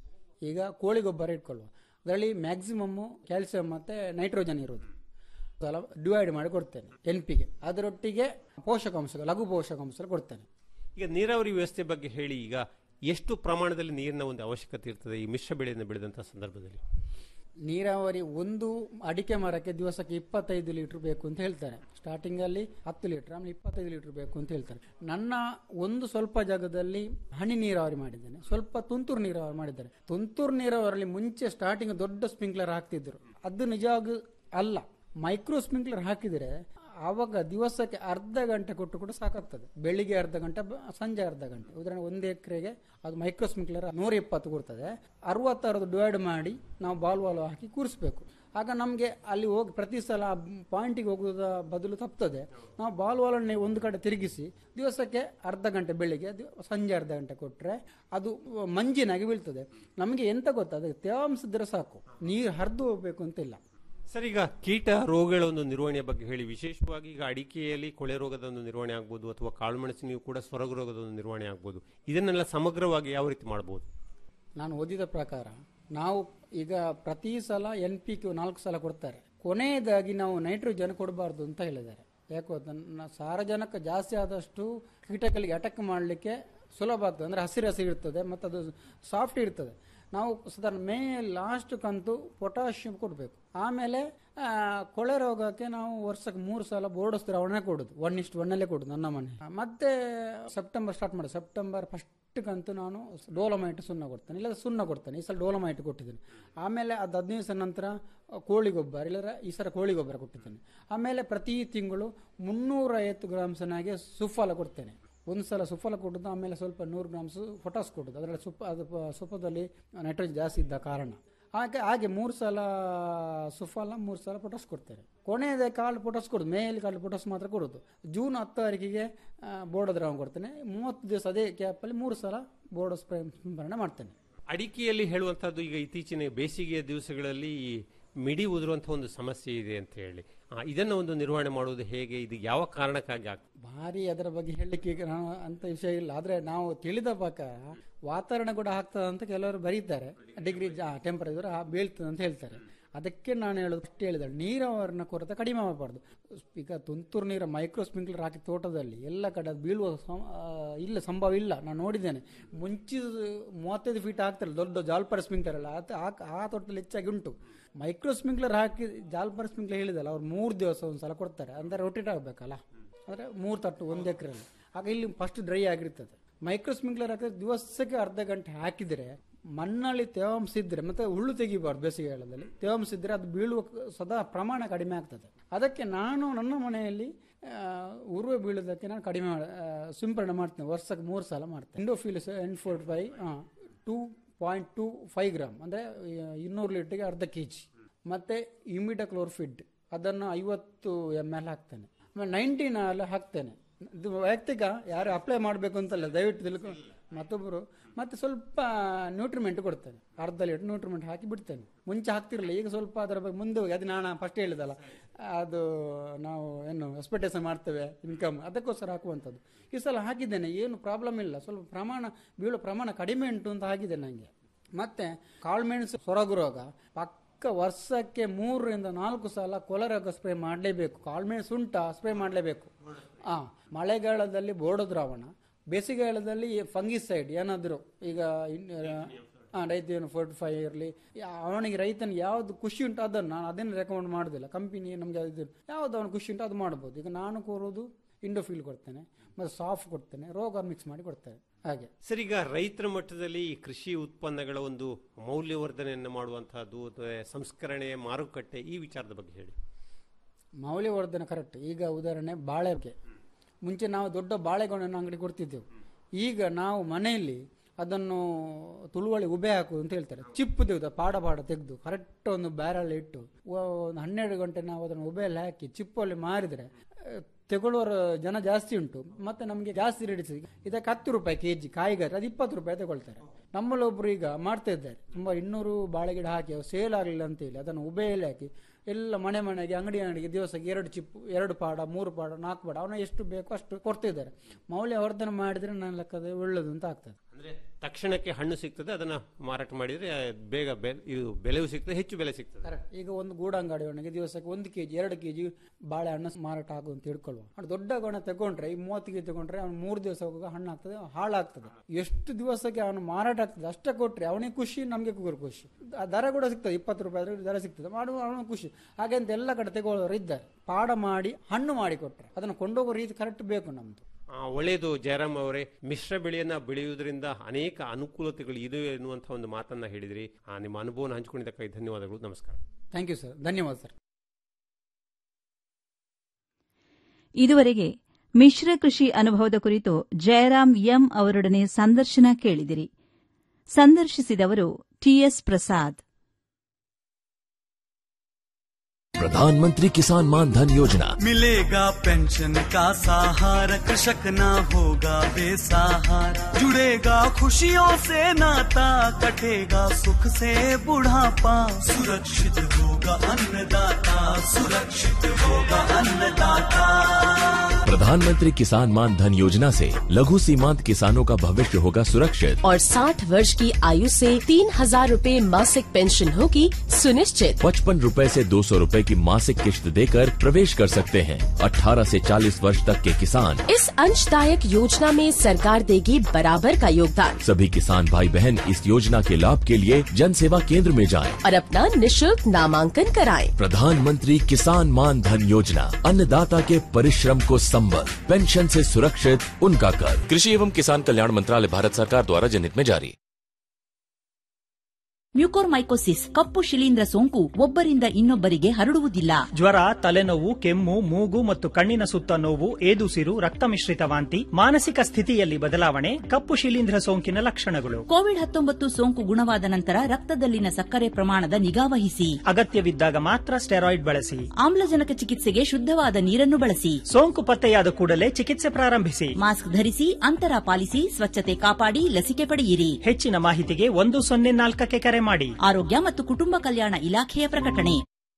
ಈಗ ಕೋಳಿ ಗೊಬ್ಬರ ಇಟ್ಕೊಳ್ಳುವ ಅದರಲ್ಲಿ ಮ್ಯಾಕ್ಸಿಮಮ್ ಕ್ಯಾಲ್ಸಿಯಂ ಮತ್ತೆ ನೈಟ್ರೋಜನ್ ಇರೋದು ಸಲ ಡಿವೈಡ್ ಮಾಡಿ ಕೊಡ್ತೇನೆ ಎನ್ ಪಿಗೆ ಅದರೊಟ್ಟಿಗೆ ಪೋಷಕಾಂಶಗಳು ಲಘು ಪೋಷಕಾಂಶ ಕೊಡ್ತೇನೆ ಈಗ ನೀರಾವರಿ ವ್ಯವಸ್ಥೆ ಬಗ್ಗೆ ಹೇಳಿ ಈಗ ಎಷ್ಟು ಪ್ರಮಾಣದಲ್ಲಿ ನೀರಿನ ಒಂದು ಅವಶ್ಯಕತೆ ಇರ್ತದೆ ಈ ಮಿಶ್ರ ಬೆಳೆಯನ್ನು ಬೆಳೆದಂತಹ ಸಂದರ್ಭದಲ್ಲಿ ನೀರಾವರಿ ಒಂದು ಅಡಿಕೆ ಮರಕ್ಕೆ ದಿವಸಕ್ಕೆ ಇಪ್ಪತ್ತೈದು ಲೀಟರ್ ಬೇಕು ಅಂತ ಹೇಳ್ತಾರೆ ಸ್ಟಾರ್ಟಿಂಗ್ ಅಲ್ಲಿ ಹತ್ತು ಲೀಟರ್ ಆಮೇಲೆ ಇಪ್ಪತ್ತೈದು ಲೀಟರ್ ಬೇಕು ಅಂತ ಹೇಳ್ತಾರೆ ನನ್ನ ಒಂದು ಸ್ವಲ್ಪ ಜಾಗದಲ್ಲಿ ಹನಿ ನೀರಾವರಿ ಮಾಡಿದ್ದೇನೆ ಸ್ವಲ್ಪ ತುಂತುರು ನೀರಾವರಿ ಮಾಡಿದ್ದಾರೆ ತುಂತುರು ನೀರಾವರಿಯಲ್ಲಿ ಮುಂಚೆ ಸ್ಟಾರ್ಟಿಂಗ್ ದೊಡ್ಡ ಸ್ಪ್ರಿಂಕ್ಲರ್ ಹಾಕ್ತಿದ್ರು ಅದು ನಿಜವಾಗ ಅಲ್ಲ ಮೈಕ್ರೋ ಸ್ಪ್ರಿಂಕ್ಲರ್ ಹಾಕಿದರೆ ಆವಾಗ ದಿವಸಕ್ಕೆ ಅರ್ಧ ಗಂಟೆ ಕೊಟ್ಟು ಕೂಡ ಸಾಕಾಗ್ತದೆ ಬೆಳಿಗ್ಗೆ ಅರ್ಧ ಗಂಟೆ ಬ- ಸಂಜೆ ಅರ್ಧ ಗಂಟೆ ಉದಾಹರಣೆ ಒಂದು ಎಕರೆಗೆ ಅದು ಮೈಕ್ರೋ ಸ್ಪ್ರಿಂಕ್ಲರ್ ನೂರ ಇಪ್ಪತ್ತು ಕೊಡ್ತದೆ ಅರವತ್ತಾರದು ಡಿವೈಡ್ ಮಾಡಿ ನಾವು ಬಾಲ್ ವಾಲ್ ಹಾಕಿ ಕೂರಿಸ್ಬೇಕು ಆಗ ನಮಗೆ ಅಲ್ಲಿ ಹೋಗಿ ಪ್ರತಿ ಸಲ ಪಾಯಿಂಟಿಗೆ ಹೋಗೋದ ಬದಲು ತಪ್ತದೆ ನಾವು ಬಾಲ್ ವಾಲನ್ನೇ ಒಂದು ಕಡೆ ತಿರುಗಿಸಿ ದಿವಸಕ್ಕೆ ಅರ್ಧ ಗಂಟೆ ಬೆಳಿಗ್ಗೆ ದಿ- ಸಂಜೆ ಅರ್ಧ ಗಂಟೆ ಕೊಟ್ಟರೆ ಅದು ಮಂಜಿನಾಗಿ ಬೀಳ್ತದೆ ನಮಗೆ ಎಂತ ಗೊತ್ತಾ ಅದಕ್ಕೆ ತೇವಾಂಶ ಇದ್ರೆ ಸಾಕು ನೀರು ಹರಿದು ಹೋಗ್ಬೇಕು ಅಂತಿಲ್ಲ ಸರ್ ಈಗ ಕೀಟ ರೋಗಗಳ ಒಂದು ನಿರ್ವಹಣೆಯ ಬಗ್ಗೆ ಹೇಳಿ ವಿಶೇಷವಾಗಿ ಈಗ ಅಡಿಕೆಯಲ್ಲಿ ಕೊಳೆ ರೋಗದ ಒಂದು ನಿರ್ವಹಣೆ ಆಗ್ಬೋದು ಅಥವಾ ಕಾಳುಮೆಣಸಿನಿಗೂ ಕೂಡ ಸೊರಗು ರೋಗದ ಒಂದು ನಿರ್ವಹಣೆ ಆಗ್ಬೋದು ಇದನ್ನೆಲ್ಲ ಸಮಗ್ರವಾಗಿ ಯಾವ ರೀತಿ ಮಾಡಬಹುದು ನಾನು ಓದಿದ ಪ್ರಕಾರ ನಾವು ಈಗ ಪ್ರತಿ ಸಲ ಎನ್ ಪಿ ಕ್ಯೂ ನಾಲ್ಕು ಸಲ ಕೊಡ್ತಾರೆ ಕೊನೆಯದಾಗಿ ನಾವು ನೈಟ್ರೋಜನ್ ಕೊಡಬಾರ್ದು ಅಂತ ಹೇಳಿದ್ದಾರೆ ಯಾಕೆ ಗೊತ್ತಾ? ನ- ಸಾರಜನಕ ಜಾಸ್ತಿ ಆದಷ್ಟು ಕೀಟಗಳಿಗೆ ಅಟ್ಯಾಕ್ ಮಾಡಲಿಕ್ಕೆ ಸುಲಭ ಆಗ್ತದೆ ಅಂದರೆ ಹಸಿರು ಹಸಿರು ಇರ್ತದೆ ಮತ್ತು ಅದು ಸಾಫ್ಟ್ ಇರ್ತದೆ ನಾವು ಸಾಧಾರಣ ಮೇ ಲಾಸ್ಟ್ ಕಂತು ಪೊಟ್ಯಾಷಿಯಂ ಕೊಡಬೇಕು ಆಮೇಲೆ ಆ, ಕೊಳೆ ರೋಗಕ್ಕೆ ನಾವು ವರ್ಷಕ್ಕೆ ಮೂರು ಸಲ ಬೋರ್ಡಸ್ ದ್ರಾವಣ ಕೊಡೋದು ಒನ್ ಇಷ್ಟು ಒನ್ನಲ್ಲೇ ಕೊಡೋದು ನನ್ನ ಮನೆ ಮತ್ತೆ ಸೆಪ್ಟೆಂಬರ್ ಸ್ಟಾರ್ಟ್ ಮಾಡಿ ಸೆಪ್ಟೆಂಬರ್ ಫಸ್ಟ್ ಕಂತು ನಾನು ಡೋಲಮೈಟ್ ಸುಣ್ಣ ಕೊಡ್ತೇನೆ ಇಲ್ಲ ಸುಣ್ಣ ಕೊಡ್ತೇನೆ ಈ ಸಲ ಡೋಲಮೈಟ್ ಕೊಟ್ಟಿದ್ದೀನಿ ಆಮೇಲೆ ಅದು ಹದಿನೈದು ದಿವಸ ನಂತರ ಕೋಳಿ ಗೊಬ್ಬರ ಇಲ್ಲದ್ರೆ ಈ ಸಲ ಕೋಳಿ ಗೊಬ್ಬರ ಕೊಟ್ಟಿದ್ದೇನೆ ಆಮೇಲೆ ಪ್ರತಿ ತಿಂಗಳು ಮುನ್ನೂರ ಐವತ್ತು ಗ್ರಾಮ್ಸನಾಗೆ ಸುಫಲ ಕೊಡ್ತೇನೆ ಒಂದು ಸಲ ಸುಫಲ ಕೊಡೋದು ಆಮೇಲೆ ಸ್ವಲ್ಪ ನೂರು ಗ್ರಾಮ್ಸ್ ಫೊಟಾಸ್ ಕೊಡೋದು ಅದರಲ್ಲಿ ಸುಪ್ಪ ಅದು ಪ- ಸುಪ್ಪದಲ್ಲಿ ನೈಟ್ರೋಜನ್ ಜಾಸ್ತಿ ಇದ್ದ ಕಾರಣ ಹಾಗೆ ಹಾಗೆ ಮೂರು ಸಲ ಸುಫಲ ಮೂರು ಸಲ ಪೊಟಾಸ್ ಕೊಡ್ತೇನೆ ಕೊನೆಯದೇ ಕಾಳು ಪೊಟಾಸ್ ಕೊಡೋದು ಮೇಯಲ್ಲಿ ಕಾಳು ಪೊಟಾಸ್ ಮಾತ್ರ ಕೊಡೋದು ಜೂನ್ ಹತ್ತು ತಾರೀಕಿಗೆ ಬೋರ್ಡ್ ದ್ರಾವಣ ಕೊಡ್ತೇನೆ ಮೂವತ್ತು ದಿವಸ ಅದೇ ಕ್ಯಾಪಲ್ಲಿ ಮೂರು ಸಲ ಬೋರ್ಡ್ ಸ್ಪ್ರೇ ಸಿಂಪರಣೆ ಮಾಡ್ತೇನೆ ಅಡಿಕೆಯಲ್ಲಿ ಹೇಳುವಂತಹದ್ದು ಈಗ ಇತ್ತೀಚಿನ ಬೇಸಿಗೆಯ ದಿವಸಗಳಲ್ಲಿ ಈ ಮಿಡಿ ಉದುರುವಂತಹ ಒಂದು ಸಮಸ್ಯೆ ಇದೆ ಅಂತ ಹೇಳಿ ಆ, ಇದನ್ನ ಒಂದು ನಿರ್ವಹಣೆ ಮಾಡುವುದು ಹೇಗೆ ಇದು ಯಾವ ಕಾರಣಕ್ಕಾಗಿ ಆಗ್ತದೆ ಭಾರಿ ಅದರ ಬಗ್ಗೆ ಹೇಳಲಿಕ್ಕೆ ಈಗ ನಾನು ಅಂತ ವಿಷಯ ಇಲ್ಲ ಆದ್ರೆ ನಾವು ತಿಳಿದ ಪ್ರಕಾರ ವಾತಾವರಣ ಕೂಡ ಆಗ್ತದೆ ಅಂತ ಕೆಲವರು ಬರೀತಾರೆ ಡಿಗ್ರಿ ಟೆಂಪರೇಚರ್ ಬೀಳ್ತದೆ ಅಂತ ಹೇಳ್ತಾರೆ ಅದಕ್ಕೆ ನಾನು ಹೇಳೋದು ಅಷ್ಟೇ ಹೇಳಿದೆ ನೀರಾವರಿನ ಕೊರತೆ ಕಡಿಮೆ ಮಾಡಬಾರ್ದು ಈಗ ತುಂತುರು ನೀರ ಮೈಕ್ರೋ ಸ್ಪ್ರಿಂಕ್ಲರ್ ಹಾಕಿ ತೋಟದಲ್ಲಿ ಎಲ್ಲ ಕಡೆ ಅದು ಬೀಳುವ ಸಂ- ಆ, ಇಲ್ಲ ಸಂಭವ ಇಲ್ಲ ನಾನು ನೋಡಿದ್ದೇನೆ ಮುಂಚಿದ ಮೂವತ್ತೈದು ಫೀಟ್ ಆಗ್ತಾರೆ ದೊಡ್ಡ ಜಾಲ್ಪರ್ ಸ್ಪ್ರಿಂಕ್ಲರ್ ಎಲ್ಲ ಆತ- ಆ- ಆ ತೋಟದಲ್ಲಿ ಹೆಚ್ಚಾಗಿ ಉಂಟು ಮೈಕ್ರೋ ಸ್ಪ್ರಿಂಕ್ಲರ್ ಹಾಕಿ ಜಾಲ್ಪರ್ ಸ್ಪ್ರಿಂಕ್ಲರ್ ಹೇಳಿದಲ್ಲ ಅವ್ರು ಮೂರು ದಿವಸ ಒಂದು ಸಲ ಕೊಡ್ತಾರೆ ಅಂದರೆ ರೊಟೇಟ್ ಆಗಬೇಕಲ್ಲ ಅಂದರೆ ಮೂರು ತಟ್ಟು ಒಂದು ಎಕರೆಯಲ್ಲಿ ಆಗ ಇಲ್ಲಿ ಫಸ್ಟ್ ಡ್ರೈ ಆಗಿರ್ತದೆ ಮೈಕ್ರೋ ಸ್ಪ್ರಿಂಕ್ಲರ್ ಹಾಕಿದ್ರೆ ದಿವಸಕ್ಕೆ ಅರ್ಧ ಗಂಟೆ ಹಾಕಿದರೆ ಮಣ್ಣಲ್ಲಿ ತೇವಾಂಶ ಇದ್ದರೆ ಮತ್ತೆ ಹುಳ್ಳು ತೆಗಿಬಾರ್ದು ಬೇಸಿಗೆಗಾಲದಲ್ಲಿ ತೇವಾಂಶ ಇದ್ದರೆ ಅದು ಬೀಳುವ ಸದಾ ಪ್ರಮಾಣ ಕಡಿಮೆ ಆಗ್ತದೆ ಅದಕ್ಕೆ ನಾನು ನನ್ನ ಮನೆಯಲ್ಲಿ ಆ, ಉರುವೆ ಬೀಳೋದಕ್ಕೆ ನಾನು ಕಡಿಮೆ ಮಾಡ- ಆ, ಸಿಂಪರಣೆ ಮಾಡ್ತೇನೆ ವರ್ಷಕ್ಕೆ ಮೂರು ಸಲ ಮಾಡ್ತೇನೆ ಎಂಡೋಫಿಲಿಸ್ ಎನ್ ಫೋರ್ ಫೈ two point two five gram ಅಂದರೆ ಇನ್ನೂರು ಲೀಟರ್ಗೆ ಅರ್ಧ ಕೆ ಜಿ ಮತ್ತು ಇಮಿಡಕ್ಲೋರ್ಫಿಡ್ ಅದನ್ನು ಐವತ್ತು ಎಮ್ ಎಲ್ ಹಾಕ್ತೇನೆ ಆಮೇಲೆ ನೈನ್ಟೀನ್ ಅಲ್ಲಿ ಹಾಕ್ತೇನೆ ಇದು ವೈಯಕ್ತಿಕ ಯಾರು ಅಪ್ಲೈ ಮಾಡಬೇಕು ಅಂತಲ್ಲ ದಯವಿಟ್ಟು ತಿಳ್ಕೊ ಮತ್ತೊಬ್ಬರು ಮತ್ತೆ ಸ್ವಲ್ಪ ನ್ಯೂಟ್ರಿಮೆಂಟ್ ಕೊಡ್ತೇನೆ ಅರ್ಧ ಲೀಟರ್ ನ್ಯೂಟ್ರಿಮೆಂಟ್ ಹಾಕಿ ಬಿಡ್ತೇನೆ ಮುಂಚೆ ಹಾಕ್ತಿರಲಿಲ್ಲ ಈಗ ಸ್ವಲ್ಪ ಅದರ ಬಗ್ಗೆ ಮುಂದೆ ಹೋಗಿ ಅದು ನಾನು ಫಸ್ಟ್ ಹೇಳಿದಲ್ಲ ಅದು ನಾವು ಏನು ಎಕ್ಸ್ಪೆಕ್ಟೇಷನ್ ಮಾಡ್ತೇವೆ ಇನ್ಕಮ್ ಅದಕ್ಕೋಸ್ಕರ ಹಾಕುವಂಥದ್ದು ಈ ಸಲ ಹಾಕಿದ್ದೇನೆ ಏನು ಪ್ರಾಬ್ಲಮ್ ಇಲ್ಲ ಸ್ವಲ್ಪ ಪ್ರಮಾಣ ಬೀಳೋ ಪ್ರಮಾಣ ಕಡಿಮೆ ಉಂಟು ಅಂತ ಹಾಕಿದೆ ನನಗೆ ಮತ್ತೆ ಕಾಳುಮೆಣಸು ಸೊರಗು ರೋಗ ಪಕ್ಕ ವರ್ಷಕ್ಕೆ ಮೂರರಿಂದ ನಾಲ್ಕು ಸಲ ಕೊಲೆರೋಗ ಸ್ಪ್ರೇ ಮಾಡಲೇಬೇಕು ಕಾಳುಮೆಣಸು ಉಂಟಾ ಸ್ಪ್ರೇ ಮಾಡಲೇಬೇಕು ಆ ಮಳೆಗಾಲದಲ್ಲಿ ಬೋರ್ಡು ದ್ರಾವಣ ಬೇಸಿಗೆಗಾಲದಲ್ಲಿ ಫಂಗಿಸೈಡ್ ಏನಾದರೂ ಈಗ ಹಾಂ ರೈತ ಫೋರ್ಟಿ ಫೈವ್ ಇರಲಿ ಅವನಿಗೆ ರೈತನಿಗೆ ಯಾವ್ದು ಖುಷಿ ಉಂಟು ಅದನ್ನು ನಾನು ಅದನ್ನು ರೆಕಮೆಂಡ್ ಮಾಡೋದಿಲ್ಲ ಕಂಪನಿ ನಮಗೆ ಇದು ಯಾವ್ದು ಅವನು ಖುಷಿ ಉಂಟು ಅದು ಮಾಡ್ಬೋದು ಈಗ ನಾನು ಕೋರೋದು ಇಂಡೋಫಿಲ್ ಕೊಡ್ತೇನೆ ಮತ್ತು ಸಾಫ್ ಕೊಡ್ತೇನೆ ರೋಗ ಮಿಕ್ಸ್ ಮಾಡಿ ಕೊಡ್ತೇನೆ ಹಾಗೆ ಸರ್ ಈಗ ರೈತರ ಮಟ್ಟದಲ್ಲಿ ಈ ಕೃಷಿ ಉತ್ಪನ್ನಗಳ ಒಂದು ಮೌಲ್ಯವರ್ಧನೆಯನ್ನು ಮಾಡುವಂತಹದ್ದು ಅಥವಾ ಸಂಸ್ಕರಣೆ ಮಾರುಕಟ್ಟೆ ಈ ವಿಚಾರದ ಬಗ್ಗೆ ಹೇಳಿ ಮೌಲ್ಯವರ್ಧನೆ ಕರೆಕ್ಟ್ ಈಗ ಉದಾಹರಣೆ ಬಾಳೆಗೆ ಮುಂಚೆ ನಾವು ದೊಡ್ಡ ಬಾಳೆಗೊನೆಯನ್ನು ಅಂಗಡಿ ಕೊಡ್ತಿದ್ದೆವು ಈಗ ನಾವು ಮನೆಯಲ್ಲಿ ಅದನ್ನು ತುಳುವಳಿ ಉಬೆ ಹಾಕುದು ಅಂತ ಹೇಳ್ತಾರೆ ಚಿಪ್ಪು ತೆಗೆದು ಪಾಡ ಪಾಡ ತೆಗೆದು ಕರೆಕ್ಟ್ ಒಂದು ಬ್ಯಾರಲ್ ಇಟ್ಟು ಒ- ಒಂದು ಹನ್ನೆರಡು ಗಂಟೆ ನಾವು ಅದನ್ನು ಉಬೆಯಲ್ಲಿ ಹಾಕಿ ಚಿಪ್ಪಲ್ಲಿ ಮಾರಿದರೆ ಆ, ತೆಗೊಳ್ಳುವರ ಜನ ಜಾಸ್ತಿ ಉಂಟು ಮತ್ತೆ ನಮಗೆ ಜಾಸ್ತಿ ರೇಟ್ ಸಿಗ ಇದಕ್ಕೆ ಹತ್ತು ರೂಪಾಯಿ ಕೆ ಜಿ ಕಾಯಿಗಾರ ಅದು ಇಪ್ಪತ್ತು ರೂಪಾಯಿ ತಗೊಳ್ತಾರೆ ನಮ್ಮಲ್ಲಿ ಒಬ್ರು ಈಗ ಮಾಡ್ತಾ ಇದ್ದಾರೆ ತುಂಬಾ ಇನ್ನೂರು ಬಾಳೆಗಿಡ ಹಾಕಿ ಸೇಲ್ ಆಗಲಿಲ್ಲ ಅಂತ ಹೇಳಿ ಅದನ್ನು ಉಬೆಯಲ್ಲಿ ಹಾಕಿ ಎಲ್ಲ ಮನೆ ಮನೆಗೆ ಅಂಗಡಿ ಅಂಗಡಿಗೆ ದಿವಸಕ್ಕೆ ಎರಡು ಚಿಪ್ಪು ಎರಡು ಪಾಡ ಮೂರು ಪಾಡ ನಾಲ್ಕು ಪಾಡ ಅವನು ಎಷ್ಟು ಬೇಕೋ ಅಷ್ಟು ಕೊಡ್ತಿದ್ದಾರೆ ಮೌಲ್ಯವರ್ಧನೆ ಮಾಡಿದ್ರೆ ನನ್ನ ಲೆಕ್ಕದ ಒಳ್ಳೇದು ಅಂತ ಆಗ್ತದೆ ಅಂದ್ರೆ ತಕ್ಷಣಕ್ಕೆ ಹಣ್ಣು ಸಿಗ್ತದೆ ಅದನ್ನ ಮಾರಾಟ ಮಾಡಿದ್ರೆ ಬೇಗ ಬೆಲೆ ಇದು ಬೆಲೆಯೂ ಸಿಗ್ತದೆ ಹೆಚ್ಚು ಬೆಲೆ ಸಿಗ್ತದೆ ಕರೆಕ್ಟ್ ಈಗ ಒಂದು ಗೂಡಂಗಡಿ ಒಣಗಿ ದಿವಸಕ್ಕೆ ಒಂದು ಕೆಜಿ ಎರಡು ಕೆಜಿ ಬಾಳೆಹಣ್ಣು ಮಾರಾಟ ಆಗುವ ಅಂತ ತಿಳ್ಕೊಳ್ಳುವ ಅವ್ನು ದೊಡ್ಡ ಗೊಣ ತಗೊಂಡ್ರೆ ಈ ಮೂವತ್ತು ಕೆಜಿ ತಗೊಂಡ್ರೆ ಅವ್ನು ಮೂರು ದಿವಸ ಹೋಗುವಾಗ ಹಣ್ಣು ಆಗ್ತದೆ ಹಾಳಾಗ್ತದೆ ಎಷ್ಟು ದಿವಸಕ್ಕೆ ಅವನು ಮಾರಾಟ ಆಗ್ತದೆ ಅಷ್ಟೇ ಕೊಟ್ರೆ ಅವನಿಗೆ ಖುಷಿ ನಮಗೆ ಕೂಡ ಖುಷಿ ಆ ದರ ಕೂಡ ಸಿಗ್ತದೆ ಇಪ್ಪತ್ತು ರೂಪಾಯಿ ಆದ್ರೆ ದರ ಸಿಗ್ತದೆ ಮಾಡುವ ಅವನಿಗೆ ಖುಷಿ ಹಾಗೆ ಅಂತ ಎಲ್ಲ ಕಡೆ ತಗೊಳ್ಳೋರು ಇದ್ದಾರೆ ಪಾಡ ಮಾಡಿ ಹಣ್ಣು ಮಾಡಿ ಕೊಟ್ರೆ ಅದನ್ನು ಕೊಂಡೋಗೋ ರೀತಿ ಕರೆಕ್ಟ್ ಬೇಕು ನಮ್ದು ಆ, ಒಳ್ಳೆಯದು ಜಯರಾಮ್ ಅವರೇ ಮಿಶ್ರ ಬೆಳೆಯನ್ನ ಬೆಳೆಯುವುದರಿಂದ ಅನೇಕ ಅನುಕೂಲತೆಗಳು ಇದೆ ಎನ್ನುವಂಥ ಒಂದು ಮಾತನ್ನ ಹೇಳಿದ್ರಿ ಆ, ನಿಮ್ಮ ಅನುಭವನ ಹಂಚಿಕೊಂಡಿದ್ದಕ್ಕಾಗಿ ಧನ್ಯವಾದಗಳು ನಮಸ್ಕಾರ ಥ್ಯಾಂಕ್ ಯು ಸರ್ ಧನ್ಯವಾದ ಸರ್ ಇದುವರೆಗೆ ಮಿಶ್ರ ಕೃಷಿ ಅನುಭವದ ಕುರಿತು ಜಯರಾಮ್ ಎಂ ಅವರೊಡನೆ ಸಂದರ್ಶನ ಕೇಳಿದಿರಿ ಸಂದರ್ಶಿಸಿದವರು ಟಿಎಸ್ ಪ್ರಸಾದ್ प्रधानमंत्री किसान मान धन योजना मिलेगा पेंशन का सहारा कृषक ना होगा बेसहारा जुड़ेगा खुशियों से नाता कटेगा सुख से बुढ़ापा सुरक्षित होगा अन्नदाता सुरक्षित होगा अन्नदाता प्रधानमंत्री किसान मान धन योजना से लघु सीमांत किसानों का भविष्य होगा सुरक्षित और 60 वर्ष की आयु से तीन हजार रूपए मासिक पेंशन होगी सुनिश्चित पचपन रूपए से दो सौ रूपए की मासिक किश्त देकर प्रवेश कर सकते हैं 18 से 40 वर्ष तक के किसान इस अंशदायक योजना में सरकार देगी बराबर का योगदान सभी किसान भाई बहन इस योजना के लाभ के लिए जन सेवा केंद्र में जाएं। और अपना निशुल्क नामांकन कराएं। प्रधानमंत्री किसान मान धन योजना अन्नदाता के परिश्रम को संबल पेंशन से सुरक्षित उनका कर कृषि एवं किसान कल्याण मंत्रालय भारत सरकार द्वारा जनहित में जारी ಮ್ಯೂಕೋರ್ಮೈಕೋಸಿಸ್ ಕಪ್ಪು ಶಿಲೀಂಧ್ರ ಸೋಂಕು ಒಬ್ಬರಿಂದ ಇನ್ನೊಬ್ಬರಿಗೆ ಹರಡುವುದಿಲ್ಲ ಜ್ವರ ತಲೆನೋವು ಕೆಮ್ಮು ಮೂಗು ಮತ್ತು ಕಣ್ಣಿನ ಸುತ್ತ ನೋವು ಏದುಸಿರು ರಕ್ತ ಮಿಶ್ರಿತ ವಾಂತಿ ಮಾನಸಿಕ ಸ್ಥಿತಿಯಲ್ಲಿ ಬದಲಾವಣೆ ಕಪ್ಪು ಶಿಲೀಂಧ್ರ ಸೋಂಕಿನ ಲಕ್ಷಣಗಳು ಕೋವಿಡ್ ಹತ್ತೊಂಬತ್ತು ಸೋಂಕು ಗುಣವಾದ ನಂತರ ರಕ್ತದಲ್ಲಿನ ಸಕ್ಕರೆ ಪ್ರಮಾಣದ ನಿಗಾವಹಿಸಿ ಅಗತ್ಯವಿದ್ದಾಗ ಮಾತ್ರ ಸ್ಟೆರಾಯ್ಡ್ ಬಳಸಿ ಆಮ್ಲಜನಕ ಚಿಕಿತ್ಸೆಗೆ ಶುದ್ಧವಾದ ನೀರನ್ನು ಬಳಸಿ ಸೋಂಕು ಪತ್ತೆಯಾದ ಕೂಡಲೇ ಚಿಕಿತ್ಸೆ ಪ್ರಾರಂಭಿಸಿ ಮಾಸ್ಕ್ ಧರಿಸಿ ಅಂತರ ಪಾಲಿಸಿ ಸ್ವಚ್ಛತೆ ಕಾಪಾಡಿ ಲಸಿಕೆ ಪಡೆಯಿರಿ ಹೆಚ್ಚಿನ ಮಾಹಿತಿಗೆ ಒಂದು ಸೊನ್ನೆ ನಾಲ್ಕಕ್ಕೆ ಕರೆ ಮಾಡಿ ಆರೋಗ್ಯ ಮತ್ತು ಕುಟುಂಬ ಕಲ್ಯಾಣ ಇಲಾಖೆಯ ಪ್ರಕಟಣೆ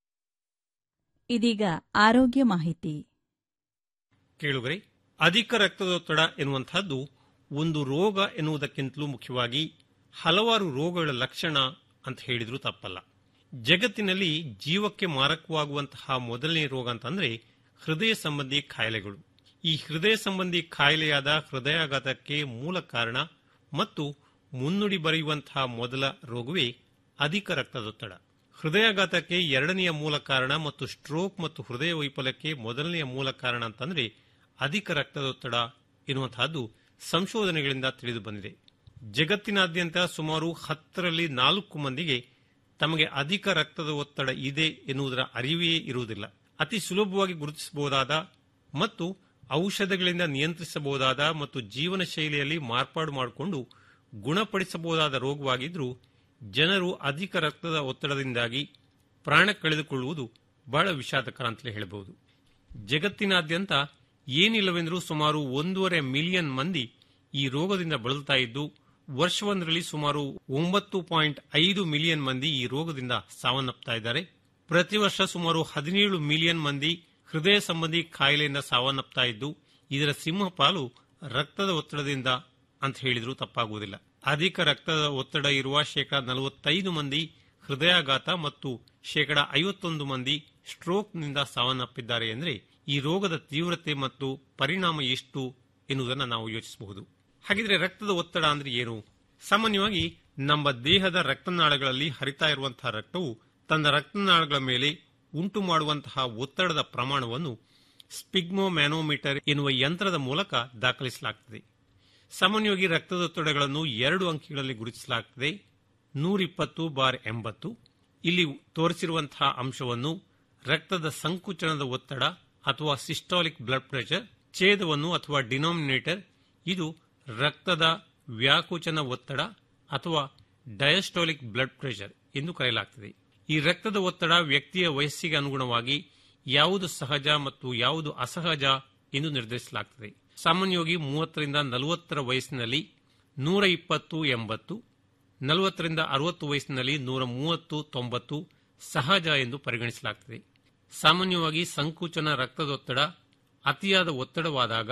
ಇದೀಗ ಆರೋಗ್ಯ ಮಾಹಿತಿ ಕೇಳುಗರೆ ಅಧಿಕ ರಕ್ತದೊತ್ತಡ ಎನ್ನುವಂತಹದ್ದು ಒಂದು ರೋಗ ಎನ್ನುವುದಕ್ಕಿಂತಲೂ ಮುಖ್ಯವಾಗಿ ಹಲವಾರು ರೋಗಗಳ ಲಕ್ಷಣ ಅಂತ ಹೇಳಿದ್ರೂ ತಪ್ಪಲ್ಲ ಜಗತ್ತಿನಲ್ಲಿ ಜೀವಕ್ಕೆ ಮಾರಕವಾಗುವಂತಹ ಮೊದಲನೇ ರೋಗ ಅಂತಂದ್ರೆ ಹೃದಯ ಸಂಬಂಧಿ ಕಾಯಿಲೆಗಳು ಈ ಹೃದಯ ಸಂಬಂಧಿ ಕಾಯಿಲೆಯಾದ ಹೃದಯಾಘಾತಕ್ಕೆ ಮೂಲ ಕಾರಣ ಮತ್ತು ಮುನ್ನುಡಿ ಬರೆಯುವಂತಹ ಮೊದಲ ರೋಗವೇ ಅಧಿಕ ರಕ್ತದೊತ್ತಡ ಹೃದಯಾಘಾತಕ್ಕೆ ಎರಡನೆಯ ಮೂಲ ಕಾರಣ ಮತ್ತು ಸ್ಟ್ರೋಕ್ ಮತ್ತು ಹೃದಯ ವೈಫಲ್ಯಕ್ಕೆ ಮೊದಲನೆಯ ಮೂಲ ಕಾರಣ ಅಂತಂದ್ರೆ ಅಧಿಕ ರಕ್ತದೊತ್ತಡ ಎನ್ನುವಂತಹದ್ದು ಸಂಶೋಧನೆಗಳಿಂದ ತಿಳಿದು ಬಂದಿದೆ ಜಗತ್ತಿನಾದ್ಯಂತ ಸುಮಾರು ಹತ್ತರಲ್ಲಿ ನಾಲ್ಕು ಮಂದಿಗೆ ತಮಗೆ ಅಧಿಕ ರಕ್ತದ ಒತ್ತಡ ಇದೆ ಎನ್ನುವುದರ ಅರಿವೇ ಇರುವುದಿಲ್ಲ ಅತಿ ಸುಲಭವಾಗಿ ಗುರುತಿಸಬಹುದಾದ ಮತ್ತು ಔಷಧಗಳಿಂದ ನಿಯಂತ್ರಿಸಬಹುದಾದ ಮತ್ತು ಜೀವನ ಶೈಲಿಯಲ್ಲಿ ಮಾರ್ಪಾಡು ಮಾಡಿಕೊಂಡು ಗುಣಪಡಿಸಬಹುದಾದ ರೋಗವಾಗಿದ್ರೂ ಜನರು ಅಧಿಕ ರಕ್ತದ ಒತ್ತಡದಿಂದಾಗಿ ಪ್ರಾಣ ಕಳೆದುಕೊಳ್ಳುವುದು ಬಹಳ ವಿಷಾದಕರ ಅಂತಲೇ ಹೇಳಬಹುದು ಜಗತ್ತಿನಾದ್ಯಂತ ಏನಿಲ್ಲವೆಂದರೂ ಸುಮಾರು ಒಂದೂವರೆ ಮಿಲಿಯನ್ ಮಂದಿ ಈ ರೋಗದಿಂದ ಬಳಲ್ತಾ ಇದ್ದು ವರ್ಷವೊಂದರಲ್ಲಿ ಸುಮಾರು ಒಂಬತ್ತು ಪಾಯಿಂಟ್ ಐದು ಮಿಲಿಯನ್ ಮಂದಿ ಈ ರೋಗದಿಂದ ಸಾವನ್ನಪ್ತಾ ಇದ್ದಾರೆ ಪ್ರತಿ ವರ್ಷ ಸುಮಾರು ಹದಿನೇಳು ಮಿಲಿಯನ್ ಮಂದಿ ಹೃದಯ ಸಂಬಂಧಿ ಕಾಯಿಲೆಯಿಂದ ಸಾವನ್ನಪ್ತಾ ಇದ್ದು ಇದರ ಸಿಂಹಪಾಲು ರಕ್ತದ ಒತ್ತಡದಿಂದ ಅಂತ ಹೇಳಿದ್ರೂ ತಪ್ಪಾಗುವುದಿಲ್ಲ ಅಧಿಕ ರಕ್ತದ ಒತ್ತಡ ಇರುವ ಶೇಕಡ ನಲವತ್ತೈದು ಮಂದಿ ಹೃದಯಾಘಾತ ಮತ್ತು ಶೇಕಡ ಐವತ್ತೊಂದು ಮಂದಿ ಸ್ಟ್ರೋಕ್ನಿಂದ ಸಾವನ್ನಪ್ಪಿದ್ದಾರೆ ಎಂದರೆ ಈ ರೋಗದ ತೀವ್ರತೆ ಮತ್ತು ಪರಿಣಾಮ ಎಷ್ಟು ಎನ್ನುವುದನ್ನು ನಾವು ಯೋಚಿಸಬಹುದು ಹಾಗಿದ್ರೆ ರಕ್ತದ ಒತ್ತಡ ಅಂದ್ರೆ ಏನು ಸಾಮಾನ್ಯವಾಗಿ ನಮ್ಮ ದೇಹದ ರಕ್ತನಾಳಗಳಲ್ಲಿ ಹರಿತಾ ಇರುವಂತಹ ರಕ್ತವು ತನ್ನ ರಕ್ತನಾಳಗಳ ಮೇಲೆ ಉಂಟು ಮಾಡುವಂತಹ ಒತ್ತಡದ ಪ್ರಮಾಣವನ್ನು ಸ್ಪಿಗ್ಮೋಮ್ಯಾನೋಮೀಟರ್ ಎನ್ನುವ ಯಂತ್ರದ ಮೂಲಕ ದಾಖಲಿಸಲಾಗುತ್ತದೆ ಸಾಮಾನ್ಯವಾಗಿ ರಕ್ತದೊತ್ತಡಗಳನ್ನು ಎರಡು ಅಂಕಿಗಳಲ್ಲಿ ಗುರುತಿಸಲಾಗುತ್ತದೆ ನೂರಿಪ್ಪತ್ತು ಬಾರ್ ಎಂಬತ್ತು ಇಲ್ಲಿ ತೋರಿಸಿರುವಂತಹ ಅಂಶವನ್ನು ರಕ್ತದ ಸಂಕುಚನದ ಒತ್ತಡ ಅಥವಾ ಸಿಸ್ಟಾಲಿಕ್ ಬ್ಲಡ್ ಪ್ರೆಷರ್ ಛೇದವನ್ನು ಅಥವಾ ಡಿನಾಮಿನೇಟರ್ ಇದು ರಕ್ತದ ವ್ಯಾಕುಚನ ಒತ್ತಡ ಅಥವಾ ಡಯಸ್ಟಾಲಿಕ್ ಬ್ಲಡ್ ಪ್ರೆಷರ್ ಎಂದು ಕರೆಯಲಾಗುತ್ತದೆ ಈ ರಕ್ತದ ಒತ್ತಡ ವ್ಯಕ್ತಿಯ ವಯಸ್ಸಿಗೆ ಅನುಗುಣವಾಗಿ ಯಾವುದು ಸಹಜ ಮತ್ತು ಯಾವುದು ಅಸಹಜ ಎಂದು ನಿರ್ಧರಿಸಲಾಗುತ್ತದೆ ಸಾಮಾನ್ಯವಾಗಿ ಮೂವತ್ತರಿಂದ ನಲವತ್ತರ ವಯಸ್ಸಿನಲ್ಲಿ ನೂರ ಇಪ್ಪತ್ತು ಎಂಬತ್ತು ನಲವತ್ತರಿಂದ ಅರವತ್ತು ವಯಸ್ಸಿನಲ್ಲಿ ನೂರ ಮೂವತ್ತು ತೊಂಬತ್ತು ಸಹಜ ಎಂದು ಪರಿಗಣಿಸಲಾಗುತ್ತದೆ ಸಾಮಾನ್ಯವಾಗಿ ಸಂಕುಚನ ರಕ್ತದೊತ್ತಡ ಅತಿಯಾದ ಒತ್ತಡವಾದಾಗ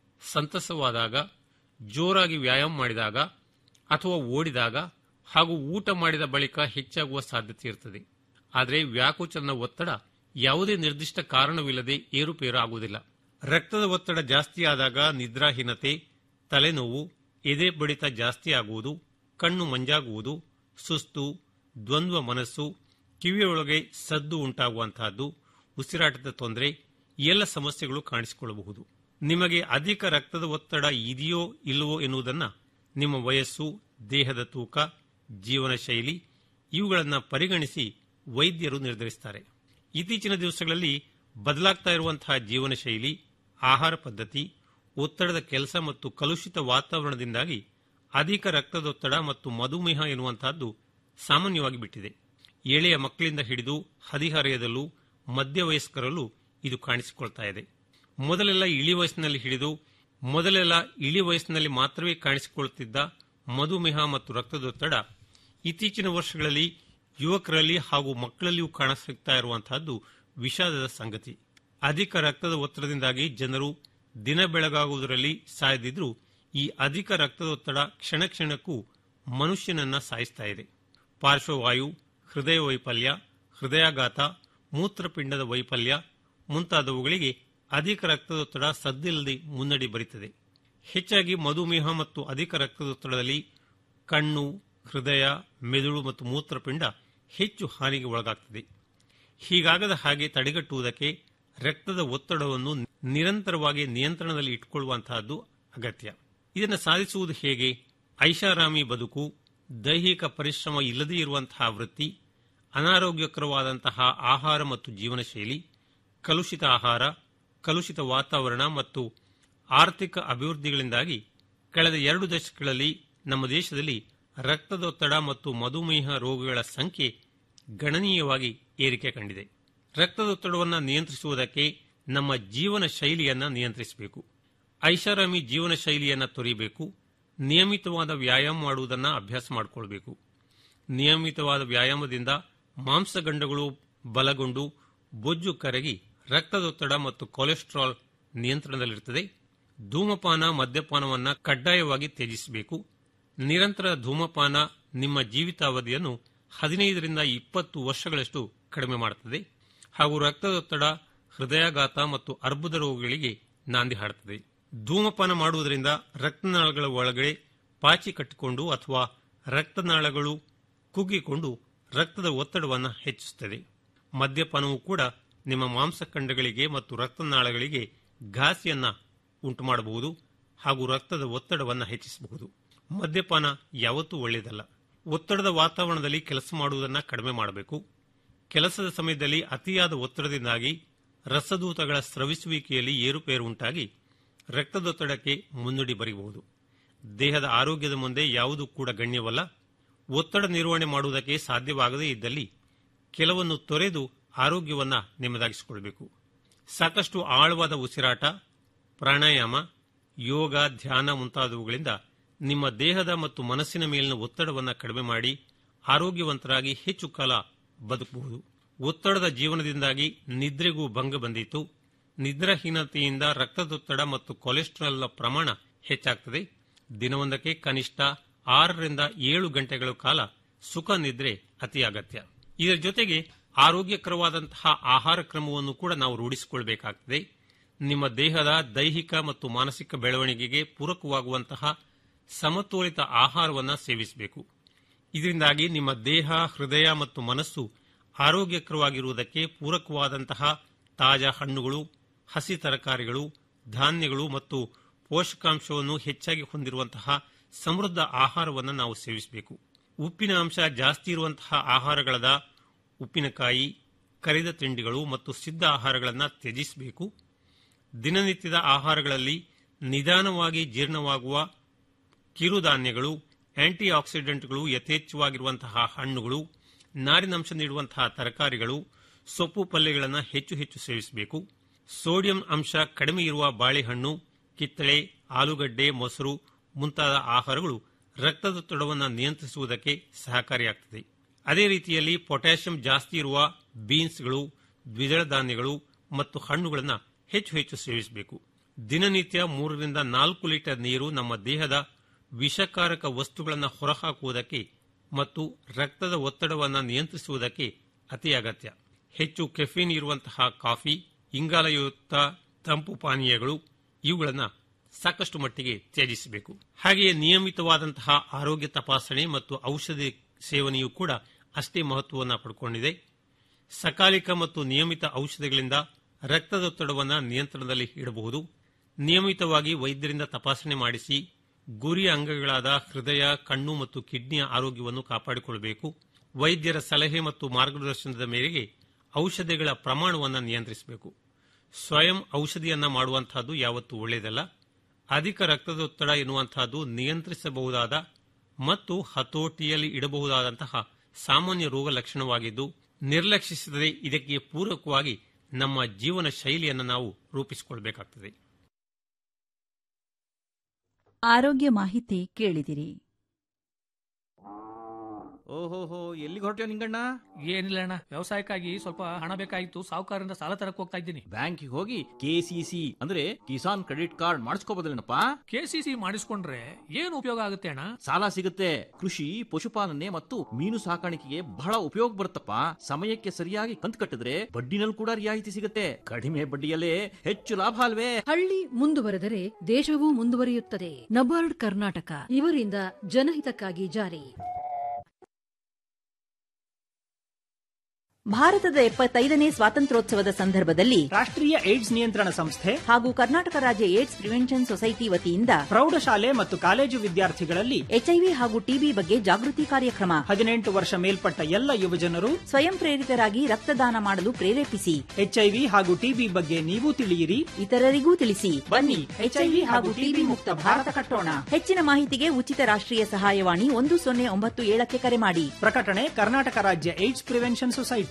ಸಂತಸವಾದಾಗ ಜೋರಾಗಿ ವ್ಯಾಯಾಮ ಮಾಡಿದಾಗ ಅಥವಾ ಓಡಿದಾಗ ಹಾಗೂ ಊಟ ಮಾಡಿದ ಬಳಿಕ ಹೆಚ್ಚಾಗುವ ಸಾಧ್ಯತೆ ಇರುತ್ತದೆ ಆದರೆ ವ್ಯಾಕುಚನ ಒತ್ತಡ ಯಾವುದೇ ನಿರ್ದಿಷ್ಟ ಕಾರಣವಿಲ್ಲದೆ ಏರುಪೇರು ಆಗುವುದಿಲ್ಲ ರಕ್ತದ ಒತ್ತಡ ಜಾಸ್ತಿ ಆದಾಗ ನಿದ್ರಾಹೀನತೆ ತಲೆನೋವು ಎದೆ ಬಡಿತ ಜಾಸ್ತಿ ಆಗುವುದು ಕಣ್ಣು ಮಂಜಾಗುವುದು ಸುಸ್ತು ದ್ವಂದ್ವ ಮನಸ್ಸು ಕಿವಿಯೊಳಗೆ ಸದ್ದು ಉಂಟಾಗುವಂತಹದ್ದು ಉಸಿರಾಟದ ತೊಂದರೆ ಈ ಎಲ್ಲ ಸಮಸ್ಯೆಗಳು ಕಾಣಿಸಿಕೊಳ್ಳಬಹುದು ನಿಮಗೆ ಅಧಿಕ ರಕ್ತದ ಒತ್ತಡ ಇದೆಯೋ ಇಲ್ಲವೋ ಎನ್ನುವುದನ್ನು ನಿಮ್ಮ ವಯಸ್ಸು ದೇಹದ ತೂಕ ಜೀವನ ಶೈಲಿ ಇವುಗಳನ್ನು ಪರಿಗಣಿಸಿ ವೈದ್ಯರು ನಿರ್ಧರಿಸುತ್ತಾರೆ ಇತ್ತೀಚಿನ ದಿವಸಗಳಲ್ಲಿ ಬದಲಾಗ್ತಾ ಇರುವಂತಹ ಜೀವನ ಶೈಲಿ ಆಹಾರ ಪದ್ಧತಿ ಒತ್ತಡದ ಕೆಲಸ ಮತ್ತು ಕಲುಷಿತ ವಾತಾವರಣದಿಂದಾಗಿ ಅಧಿಕ ರಕ್ತದೊತ್ತಡ ಮತ್ತು ಮಧುಮೇಹ ಎನ್ನುವಂತಹದ್ದು ಸಾಮಾನ್ಯವಾಗಿ ಬಿಟ್ಟಿದೆ ಎಳೆಯ ಮಕ್ಕಳಿಂದ ಹಿಡಿದು ಹದಿಹರೆಯದಲ್ಲೂ ಮಧ್ಯವಯಸ್ಕರಲ್ಲೂ ಇದು ಕಾಣಿಸಿಕೊಳ್ತಾ ಇದೆ ಮೊದಲೆಲ್ಲ ಇಳಿ ವಯಸ್ಸಿನಲ್ಲಿ ಹಿಡಿದು ಮೊದಲೆಲ್ಲ ಇಳಿ ವಯಸ್ಸಿನಲ್ಲಿ ಮಾತ್ರವೇ ಕಾಣಿಸಿಕೊಳ್ಳುತ್ತಿದ್ದ ಮಧುಮೇಹ ಮತ್ತು ರಕ್ತದೊತ್ತಡ ಇತ್ತೀಚಿನ ವರ್ಷಗಳಲ್ಲಿ ಯುವಕರಲ್ಲಿ ಹಾಗೂ ಮಕ್ಕಳಲ್ಲಿಯೂ ಕಾಣಸಿಗ್ತಾ ಇರುವಂತಹದ್ದು ವಿಷಾದದ ಸಂಗತಿ ಅಧಿಕ ರಕ್ತದ ಒತ್ತಡದಿಂದಾಗಿ ಜನರು ದಿನ ಬೆಳಗಾಗುವುದರಲ್ಲಿ ಸಾಯದಿದ್ರೂ ಈ ಅಧಿಕ ರಕ್ತದೊತ್ತಡ ಕ್ಷಣ ಕ್ಷಣಕ್ಕೂ ಮನುಷ್ಯನನ್ನ ಸಾಯಿಸ್ತಾ ಇದೆ ಪಾರ್ಶ್ವವಾಯು ಹೃದಯ ವೈಫಲ್ಯ ಹೃದಯಾಘಾತ ಮೂತ್ರಪಿಂಡದ ವೈಫಲ್ಯ ಮುಂತಾದವುಗಳಿಗೆ ಅಧಿಕ ರಕ್ತದೊತ್ತಡ ಸದ್ದಿಲ್ಲದೆ ಮುನ್ನಡಿ ಬರುತ್ತದೆ ಹೆಚ್ಚಾಗಿ ಮಧುಮೇಹ ಮತ್ತು ಅಧಿಕ ರಕ್ತದೊತ್ತಡದಲ್ಲಿ ಕಣ್ಣು ಹೃದಯ ಮೆದುಳು ಮತ್ತು ಮೂತ್ರಪಿಂಡ ಹೆಚ್ಚು ಹಾನಿಗೆ ಒಳಗಾಗ್ತದೆ ಹೀಗಾಗದ ಹಾಗೆ ತಡೆಗಟ್ಟುವುದಕ್ಕೆ ರಕ್ತದ ಒತ್ತಡವನ್ನು ನಿರಂತರವಾಗಿ ನಿಯಂತ್ರಣದಲ್ಲಿ ಇಟ್ಟುಕೊಳ್ಳುವಂತಹದ್ದು ಅಗತ್ಯ ಇದನ್ನು ಸಾಧಿಸುವುದು ಹೇಗೆ ಐಷಾರಾಮಿ ಬದುಕು ದೈಹಿಕ ಪರಿಶ್ರಮ ಇಲ್ಲದೇ ಇರುವಂತಹ ವೃತ್ತಿ ಅನಾರೋಗ್ಯಕರವಾದಂತಹ ಆಹಾರ ಮತ್ತು ಜೀವನ ಶೈಲಿ ಕಲುಷಿತ ಆಹಾರ ಕಲುಷಿತ ವಾತಾವರಣ ಮತ್ತು ಆರ್ಥಿಕ ಅಭಿವೃದ್ಧಿಗಳಿಂದಾಗಿ ಕಳೆದ ಎರಡು ದಶಕಗಳಲ್ಲಿ ನಮ್ಮ ದೇಶದಲ್ಲಿ ರಕ್ತದೊತ್ತಡ ಮತ್ತು ಮಧುಮೇಹ ರೋಗಗಳ ಸಂಖ್ಯೆ ಗಣನೀಯವಾಗಿ ಏರಿಕೆ ಕಂಡಿದೆ ರಕ್ತದೊತ್ತಡವನ್ನು ನಿಯಂತ್ರಿಸುವುದಕ್ಕೆ ನಮ್ಮ ಜೀವನ ಶೈಲಿಯನ್ನು ನಿಯಂತ್ರಿಸಬೇಕು ಐಷಾರಾಮಿ ಜೀವನ ಶೈಲಿಯನ್ನು ತೊರಿಬೇಕು ನಿಯಮಿತವಾದ ವ್ಯಾಯಾಮ ಮಾಡುವುದನ್ನು ಅಭ್ಯಾಸ ಮಾಡಿಕೊಳ್ಬೇಕು ನಿಯಮಿತವಾದ ವ್ಯಾಯಾಮದಿಂದ ಮಾಂಸಗಂಡಗಳು ಬಲಗೊಂಡು ಬೊಜ್ಜು ಕರಗಿ ರಕ್ತದೊತ್ತಡ ಮತ್ತು ಕೊಲೆಸ್ಟ್ರಾಲ್ ನಿಯಂತ್ರಣದಲ್ಲಿರುತ್ತದೆ ಧೂಮಪಾನ ಮದ್ಯಪಾನವನ್ನ ಕಡ್ಡಾಯವಾಗಿ ತ್ಯಜಿಸಬೇಕು ನಿರಂತರ ಧೂಮಪಾನ ನಿಮ್ಮ ಜೀವಿತಾವಧಿಯನ್ನು ಹದಿನೈದರಿಂದ ಇಪ್ಪತ್ತು ವರ್ಷಗಳಷ್ಟು ಕಡಿಮೆ ಮಾಡುತ್ತದೆ ಹಾಗೂ ರಕ್ತದೊತ್ತಡ ಹೃದಯಾಘಾತ ಮತ್ತು ಅರ್ಬುದ ರೋಗಗಳಿಗೆ ನಾಂದಿ ಹಾಡುತ್ತದೆ ಧೂಮಪಾನ ಮಾಡುವುದರಿಂದ ರಕ್ತನಾಳಗಳ ಒಳಗಡೆ ಪಾಚಿ ಕಟ್ಟಿಕೊಂಡು ಅಥವಾ ರಕ್ತನಾಳಗಳು ಕುಗ್ಗಿಕೊಂಡು ರಕ್ತದ ಒತ್ತಡವನ್ನು ಹೆಚ್ಚಿಸುತ್ತದೆ ಮದ್ಯಪಾನವು ಕೂಡ ನಿಮ್ಮ ಮಾಂಸಖಂಡಗಳಿಗೆ ಮತ್ತು ರಕ್ತನಾಳಗಳಿಗೆ ಘಾಸಿಯನ್ನ ಉಂಟು ಮಾಡಬಹುದು ಹಾಗೂ ರಕ್ತದ ಒತ್ತಡವನ್ನು ಹೆಚ್ಚಿಸಬಹುದು ಮದ್ಯಪಾನ ಯಾವತ್ತೂ ಒಳ್ಳೆಯದಲ್ಲ ಒತ್ತಡದ ವಾತಾವರಣದಲ್ಲಿ ಕೆಲಸ ಮಾಡುವುದನ್ನು ಕಡಿಮೆ ಮಾಡಬೇಕು ಕೆಲಸದ ಸಮಯದಲ್ಲಿ ಅತಿಯಾದ ಒತ್ತಡದಿಂದಾಗಿ ರಸದೂತಗಳ ಸ್ರವಿಸುವಿಕೆಯಲ್ಲಿ ಏರುಪೇರು ಉಂಟಾಗಿ ರಕ್ತದೊತ್ತಡಕ್ಕೆ ಮುನ್ನುಡಿ ಬರೆಯಬಹುದು ದೇಹದ ಆರೋಗ್ಯದ ಮುಂದೆ ಯಾವುದೂ ಕೂಡ ಗಣ್ಯವಲ್ಲ ಒತ್ತಡ ನಿರ್ವಹಣೆ ಮಾಡುವುದಕ್ಕೆ ಸಾಧ್ಯವಾಗದೇ ಇದ್ದಲ್ಲಿ ಕೆಲವನ್ನು ತೊರೆದು ಆರೋಗ್ಯವನ್ನ ನಿಮ್ಮದಾಗಿಸಿಕೊಳ್ಬೇಕು ಸಾಕಷ್ಟು ಆಳವಾದ ಉಸಿರಾಟ ಪ್ರಾಣಾಯಾಮ ಯೋಗ ಧ್ಯಾನ ಮುಂತಾದವುಗಳಿಂದ ನಿಮ್ಮ ದೇಹದ ಮತ್ತು ಮನಸ್ಸಿನ ಮೇಲಿನ ಒತ್ತಡವನ್ನು ಕಡಿಮೆ ಮಾಡಿ ಆರೋಗ್ಯವಂತರಾಗಿ ಹೆಚ್ಚು ಕಾಲ ಬದುಕಬಹುದು ಒತ್ತಡದ ಜೀವನದಿಂದಾಗಿ ನಿದ್ರೆಗೂ ಭಂಗ ಬಂದಿತು ನಿದ್ರಾಹೀನತೆಯಿಂದ ರಕ್ತದೊತ್ತಡ ಮತ್ತು ಕೊಲೆಸ್ಟ್ರಾಲ್ನ ಪ್ರಮಾಣ ಹೆಚ್ಚಾಗ್ತದೆ ದಿನವೊಂದಕ್ಕೆ ಕನಿಷ್ಠ ಆರರಿಂದ ಏಳು ಗಂಟೆಗಳ ಕಾಲ ಸುಖ ನಿದ್ರೆ ಅತಿ ಅಗತ್ಯ ಇದರ ಜೊತೆಗೆ ಆರೋಗ್ಯಕರವಾದಂತಹ ಆಹಾರ ಕ್ರಮವನ್ನು ಕೂಡ ನಾವು ರೂಢಿಸಿಕೊಳ್ಬೇಕಾಗ್ತದೆ ನಿಮ್ಮ ದೇಹದ ದೈಹಿಕ ಮತ್ತು ಮಾನಸಿಕ ಬೆಳವಣಿಗೆಗೆ ಪೂರಕವಾಗುವಂತಹ ಸಮತೋಲಿತ ಆಹಾರವನ್ನು ಸೇವಿಸಬೇಕು ಇದರಿಂದಾಗಿ ನಿಮ್ಮ ದೇಹ ಹೃದಯ ಮತ್ತು ಮನಸ್ಸು ಆರೋಗ್ಯಕರವಾಗಿರುವುದಕ್ಕೆ ಪೂರಕವಾದಂತಹ ತಾಜಾ ಹಣ್ಣುಗಳು ಹಸಿ ತರಕಾರಿಗಳು ಧಾನ್ಯಗಳು ಮತ್ತು ಪೋಷಕಾಂಶವನ್ನು ಹೆಚ್ಚಾಗಿ ಹೊಂದಿರುವಂತಹ ಸಮೃದ್ಧ ಆಹಾರವನ್ನು ನಾವು ಸೇವಿಸಬೇಕು ಉಪ್ಪಿನ ಅಂಶ ಜಾಸ್ತಿ ಇರುವಂತಹ ಆಹಾರಗಳಾದ ಉಪ್ಪಿನಕಾಯಿ ಕರಿದ ತಿಂಡಿಗಳು ಮತ್ತು ಸಿದ್ಧ ಆಹಾರಗಳನ್ನು ತ್ಯಜಿಸಬೇಕು ದಿನನಿತ್ಯದ ಆಹಾರಗಳಲ್ಲಿ ನಿಧಾನವಾಗಿ ಜೀರ್ಣವಾಗುವ ಕಿರುಧಾನ್ಯಗಳು ಆಂಟಿ ಆಕ್ಸಿಡೆಂಟ್ಗಳು ಯಥೇಚ್ಛವಾಗಿರುವಂತಹ ಹಣ್ಣುಗಳು ನಾರಿನಂಶ ನೀಡುವಂತಹ ತರಕಾರಿಗಳು ಸೊಪ್ಪು ಪಲ್ಯಗಳನ್ನು ಹೆಚ್ಚು ಹೆಚ್ಚು ಸೇವಿಸಬೇಕು ಸೋಡಿಯಂ ಅಂಶ ಕಡಿಮೆ ಇರುವ ಬಾಳೆಹಣ್ಣು ಕಿತ್ತಳೆ ಆಲೂಗಡ್ಡೆ ಮೊಸರು ಮುಂತಾದ ಆಹಾರಗಳು ರಕ್ತದೊತ್ತಡವನ್ನು ನಿಯಂತ್ರಿಸುವುದಕ್ಕೆ ಸಹಕಾರಿಯಾಗುತ್ತದೆ ಅದೇ ರೀತಿಯಲ್ಲಿ ಪೊಟ್ಯಾಷಿಯಂ ಜಾಸ್ತಿ ಇರುವ ಬೀನ್ಸ್ಗಳು ದ್ವಿದಳ ಧಾನ್ಯಗಳು ಮತ್ತು ಹಣ್ಣುಗಳನ್ನು ಹೆಚ್ಚು ಹೆಚ್ಚು ಸೇವಿಸಬೇಕು ದಿನನಿತ್ಯ ಮೂರರಿಂದ ನಾಲ್ಕು ಲೀಟರ್ ನೀರು ನಮ್ಮ ದೇಹದ ವಿಷಕಾರಕ ವಸ್ತುಗಳನ್ನು ಹೊರಹಾಕುವುದಕ್ಕೆ ಮತ್ತು ರಕ್ತದ ಒತ್ತಡವನ್ನು ನಿಯಂತ್ರಿಸುವುದಕ್ಕೆ ಅತಿ ಅಗತ್ಯ ಹೆಚ್ಚು ಕೆಫಿನ್ ಇರುವಂತಹ ಕಾಫಿ ಇಂಗಾಲಯುಕ್ತ ತಂಪು ಪಾನೀಯಗಳು ಇವುಗಳನ್ನು ಸಾಕಷ್ಟು ಮಟ್ಟಿಗೆ ತ್ಯಜಿಸಬೇಕು ಹಾಗೆಯೇ ನಿಯಮಿತವಾದಂತಹ ಆರೋಗ್ಯ ತಪಾಸಣೆ ಮತ್ತು ಔಷಧಿ ಸೇವನೆಯೂ ಕೂಡ ಅಷ್ಟೇ ಮಹತ್ವವನ್ನು ಪಡ್ಕೊಂಡಿದೆ ಸಕಾಲಿಕ ಮತ್ತು ನಿಯಮಿತ ಔಷಧಿಗಳಿಂದ ರಕ್ತದೊತ್ತಡವನ್ನು ನಿಯಂತ್ರಣದಲ್ಲಿ ಇಡಬಹುದು ನಿಯಮಿತವಾಗಿ ವೈದ್ಯರಿಂದ ತಪಾಸಣೆ ಮಾಡಿಸಿ ಗುರಿ ಅಂಗಗಳಾದ ಹೃದಯ ಕಣ್ಣು ಮತ್ತು ಕಿಡ್ನಿಯ ಆರೋಗ್ಯವನ್ನು ಕಾಪಾಡಿಕೊಳ್ಳಬೇಕು ವೈದ್ಯರ ಸಲಹೆ ಮತ್ತು ಮಾರ್ಗದರ್ಶನದ ಮೇರೆಗೆ ಔಷಧಿಗಳ ಪ್ರಮಾಣವನ್ನು ನಿಯಂತ್ರಿಸಬೇಕು ಸ್ವಯಂ ಔಷಧಿಯನ್ನ ಮಾಡುವಂತಹದ್ದು ಯಾವತ್ತೂ ಒಳ್ಳೆಯದಲ್ಲ ಅಧಿಕ ರಕ್ತದೊತ್ತಡ ಎನ್ನುವಂತಹದ್ದು ನಿಯಂತ್ರಿಸಬಹುದಾದ ಮತ್ತು ಹತೋಟಿಯಲ್ಲಿ ಇಡಬಹುದಾದಂತಹ ಸಾಮಾನ್ಯ ರೋಗ ಲಕ್ಷಣವಾಗಿದ್ದು ನಿರ್ಲಕ್ಷಿಸಿದರೆ ಇದಕ್ಕೆ ಪೂರಕವಾಗಿ ನಮ್ಮ ಜೀವನ ಶೈಲಿಯನ್ನು ನಾವು ರೂಪಿಸಿಕೊಳ್ಬೇಕಾಗ್ತದೆ ಆರೋಗ್ಯ ಮಾಹಿತಿ ಕೇಳಿದಿರಿ ಓಹೋಹೋ ಎಲ್ಲಿಗೆ ಹೊರಟ್ಯೋ ನಿಂಗಣ್ಣ ಏನಿಲ್ಲ ಅಣ್ಣ ವ್ಯವಸಾಯಕ್ಕಾಗಿ ಸ್ವಲ್ಪ ಹಣ ಬೇಕಾಗಿತ್ತು ಸಾಹುಕಾರರಿಂದ ಸಾಲ ತರಕ್ ಹೋಗ್ತಾ ಇದ್ದೀನಿ ಬ್ಯಾಂಕಿಗೆ ಹೋಗಿ ಕೆಸಿಸಿ ಅಂದ್ರೆ ಕಿಸಾನ್ ಕ್ರೆಡಿಟ್ ಕಾರ್ಡ್ ಮಾಡಿಸ್ಕೋಬೋದಿಲ್ಲನಪ್ಪ ಕೆಸಿಸಿ ಮಾಡಿಸ್ಕೊಂಡ್ರೆ ಏನು ಉಪಯೋಗ ಆಗುತ್ತೆ ಅಣ್ಣ ಸಾಲ ಸಿಗುತ್ತೆ ಕೃಷಿ ಪಶುಪಾಲನೆ ಮತ್ತು ಮೀನು ಸಾಕಾಣಿಕೆಗೆ ಬಹಳ ಉಪಯೋಗ ಬರುತ್ತಪ್ಪ ಸಮಯಕ್ಕೆ ಸರಿಯಾಗಿ ಕಂತು ಕಟ್ಟಿದ್ರೆ ಬಡ್ಡಿನಲ್ಲಿ ಕೂಡ ರಿಯಾಯಿತಿ ಸಿಗುತ್ತೆ ಕಡಿಮೆ ಬಡ್ಡಿಯಲ್ಲೇ ಹೆಚ್ಚು ಲಾಭ ಅಲ್ವೇ ಹಳ್ಳಿ ಮುಂದುವರೆದರೆ ದೇಶವೂ ಮುಂದುವರಿಯುತ್ತದೆ ನಬಾರ್ಡ್ ಕರ್ನಾಟಕ ಇವರಿಂದ ಜನಹಿತಕ್ಕಾಗಿ ಜಾರಿ ಭಾರತದ ಎಪ್ಪತ್ತೈದನೇ ಸ್ವಾತಂತ್ರ್ಯೋತ್ಸವದ ಸಂದರ್ಭದಲ್ಲಿ ರಾಷ್ಟ್ರೀಯ ಏಡ್ಸ್ ನಿಯಂತ್ರಣ ಸಂಸ್ಥೆ ಹಾಗೂ ಕರ್ನಾಟಕ ರಾಜ್ಯ ಏಡ್ಸ್ ಪ್ರಿವೆನ್ಷನ್ ಸೊಸೈಟಿ ವತಿಯಿಂದ ಪ್ರೌಢಶಾಲೆ ಮತ್ತು ಕಾಲೇಜು ವಿದ್ಯಾರ್ಥಿಗಳಲ್ಲಿ ಎಚ್ಐವಿ ಹಾಗೂ ಟಿಬಿ ಬಗ್ಗೆ ಜಾಗೃತಿ ಕಾರ್ಯಕ್ರಮ ಹದಿನೆಂಟು ವರ್ಷ ಮೇಲ್ಪಟ್ಟ ಎಲ್ಲ ಯುವಜನರು ಸ್ವಯಂ ಪ್ರೇರಿತರಾಗಿ ರಕ್ತದಾನ ಮಾಡಲು ಪ್ರೇರೇಪಿಸಿ ಎಚ್ಐವಿ ಹಾಗೂ ಟಿಬಿ ಬಗ್ಗೆ ನೀವು ತಿಳಿಯಿರಿ ಇತರರಿಗೂ ತಿಳಿಸಿ ಬನ್ನಿ ಎಚ್ಐವಿ ಹಾಗೂ ಟಿಬಿ ಮುಕ್ತ ಭಾರತ ಕಟ್ಟೋಣ ಹೆಚ್ಚಿನ ಮಾಹಿತಿಗೆ ಉಚಿತ ರಾಷ್ಟ್ರೀಯ ಸಹಾಯವಾಣಿ ಒಂದು ಸೊನ್ನೆ ಒಂಬತ್ತು ಏಳಕ್ಕೆ ಕರೆ ಮಾಡಿ ಪ್ರಕಟಣೆ ಕರ್ನಾಟಕ ರಾಜ್ಯ ಏಡ್ಸ್ ಪ್ರಿವೆನ್ಷನ್ ಸೊಸೈಟಿ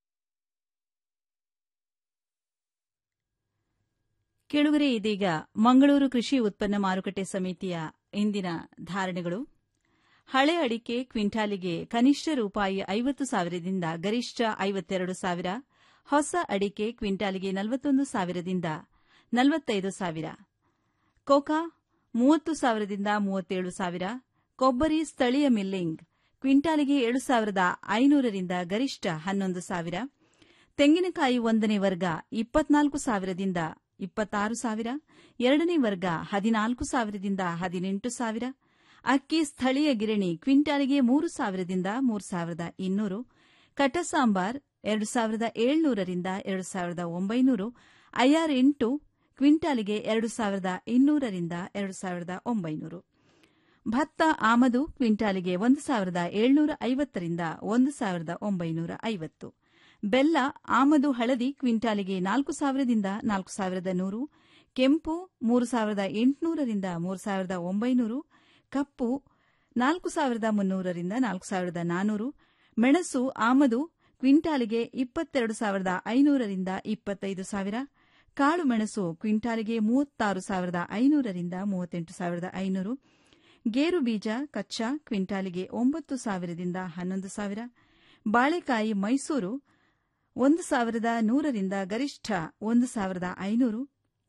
ಕೆಳಗರೆ ಇದೀಗ ಮಂಗಳೂರು ಕೃಷಿ ಉತ್ಪನ್ನ ಮಾರುಕಟ್ಟೆ ಸಮಿತಿಯ ಇಂದಿನ ಧಾರಣೆಗಳು ಹಳೆ ಅಡಿಕೆ ಕ್ವಿಂಟಾಲಿಗೆ ಕನಿಷ್ಠ ರೂಪಾಯಿ ಐವತ್ತು ಸಾವಿರದಿಂದ ಗರಿಷ್ಠ ಐವತ್ತೆರಡು ಸಾವಿರ ಹೊಸ ಅಡಿಕೆ ಕ್ವಿಂಟಾಲಿಗೆ ನಲವತ್ತೊಂದು ಸಾವಿರದಿಂದ ನಲವತ್ತೈದು ಸಾವಿರ ಕೋಕಾ ಮೂವತ್ತು ಸಾವಿರದಿಂದ ಮೂವತ್ತೇಳು ಸಾವಿರ ಕೊಬ್ಬರಿ ಸ್ಥಳೀಯ ಮಿಲ್ಲಿಂಗ್ ಕ್ವಿಂಟಾಲಿಗೆ ಏಳು ಸಾವಿರದ ಐನೂರರಿಂದ ಗರಿಷ್ಠ ಹನ್ನೊಂದು ಸಾವಿರ ತೆಂಗಿನಕಾಯಿ ಒಂದನೇ ವರ್ಗ ಇಪ್ಪತ್ನಾಲ್ಕು ಸಾವಿರದಿಂದ ಇಪ್ಪತ್ತಾರು ಸಾವಿರ ಎರಡನೇ ವರ್ಗ ಹದಿನಾಲ್ಕು ಸಾವಿರದಿಂದ ಹದಿನೆಂಟು ಸಾವಿರ ಅಕ್ಕಿ ಸ್ಥಳೀಯ ಗಿರಣಿ ಕ್ವಿಂಟಾಲಿಗೆ ಮೂರು ಸಾವಿರದಿಂದ ಮೂರು ಸಾವಿರದ ಇನ್ನೂರು ಕಟ ಸಾಂಬಾರ್ ಎರಡು ಸಾವಿರದ ಏಳ್ನೂರರಿಂದ ಎರಡು ಸಾವಿರದ ಒಂಬೈನೂರು ಐಆರ್ ಎಂಟು ಕ್ವಿಂಟಾಲಿಗೆ ಎರಡು ಸಾವಿರದ ಇನ್ನೂರರಿಂದ ಎರಡು ಸಾವಿರದ ಒಂಬೈನೂರು ಭತ್ತ ಆಮದು ಕ್ವಿಂಟಾಲಿಗೆ ಒಂದು ಸಾವಿರದ ಏಳ್ನೂರ ಐವತ್ತರಿಂದ ಒಂದು ಸಾವಿರದ ಒಂಬೈನೂರ ಐವತ್ತು ಬೆಲ್ಲ ಆಮದು ಹಳದಿ ಕ್ವಿಂಟಾಲಿಗೆ ನಾಲ್ಕು ಸಾವಿರದಿಂದ ನಾಲ್ಕು ಸಾವಿರದ ನೂರು ಕೆಂಪು ಮೂರು ಸಾವಿರದ ಎಂಟುನೂರರಿಂದ ಮೂರು ಸಾವಿರದ ಒಂಬೈನೂರು ಕಪ್ಪು ನಾಲ್ಕು ಸಾವಿರದ ಮುನ್ನೂರರಿಂದ ನಾಲ್ಕು ಸಾವಿರದ ನಾನೂರು ಮೆಣಸು ಆಮದು ಕ್ವಿಂಟಾಲಿಗೆ ಇಪ್ಪತ್ತೆರಡು ಸಾವಿರದ ಐನೂರರಿಂದ ಇಪ್ಪತ್ತೈದು ಸಾವಿರ ಕಾಳು ಮೆಣಸು ಕ್ವಿಂಟಾಲಿಗೆ ಮೂವತ್ತಾರು ಸಾವಿರದ ಐನೂರರಿಂದ ಮೂವತ್ತೆಂಟು ಸಾವಿರದ ಐನೂರು ಗೇರು ಬೀಜ ಕಚ್ಚಾ ಕ್ವಿಂಟಾಲಿಗೆ ಒಂಬತ್ತು ಸಾವಿರದಿಂದ ಹನ್ನೊಂದು ಸಾವಿರ ಬಾಳೆಕಾಯಿ ಮೈಸೂರು ಒಂದು ಸಾವಿರದ ನೂರರಿಂದ ಗರಿಷ್ಠ ಒಂದು ಸಾವಿರದ ಐನೂರು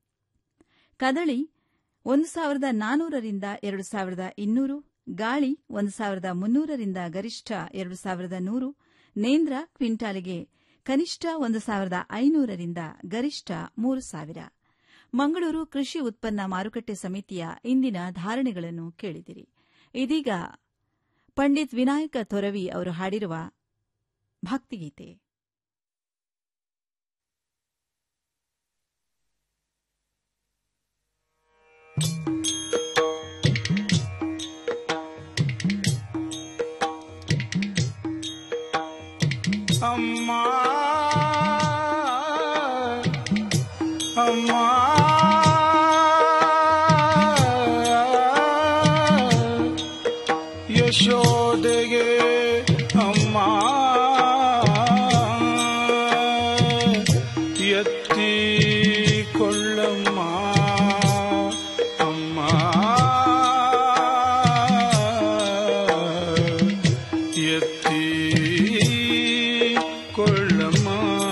ಕದಳಿ ಒಂದು ಸಾವಿರದ ನಾನೂರರಿಂದ ಎರಡು ಸಾವಿರದ ಇನ್ನೂರು ಗಾಳಿ ಒಂದು ಸಾವಿರದ ಮುನ್ನೂರರಿಂದ ಗರಿಷ್ಠ ಎರಡು ಸಾವಿರದ ನೂರು ನೇಂದ್ರ ಕ್ವಿಂಟಾಲಿಗೆ ಕನಿಷ್ಠ ಒಂದು ಸಾವಿರದ ಐನೂರರಿಂದ ಗರಿಷ್ಠ ಮೂರು ಸಾವಿರ ಮಂಗಳೂರು ಕೃಷಿ ಉತ್ಪನ್ನ ಮಾರುಕಟ್ಟೆ ಸಮಿತಿಯ ಇಂದಿನ ಧಾರಣೆಗಳನ್ನು ಕೇಳಿದಿರಿ ಇದೀಗ ಪಂಡಿತ್ ವಿನಾಯಕ ತೊರವಿ ಅವರು ಹಾಡಿರುವ ಭಕ್ತಿಗೀತೆ ಅಮ್ಮ ಅಮ್ಮ ಯಶೋದೆಗೆ ಅಮ್ಮ ಎತ್ತಿ ಕೊಳ್ಳಮ್ಮ ಅಮ್ಮ ಎತ್ತಿ ಕೊಳ್ಳಮ್ಮ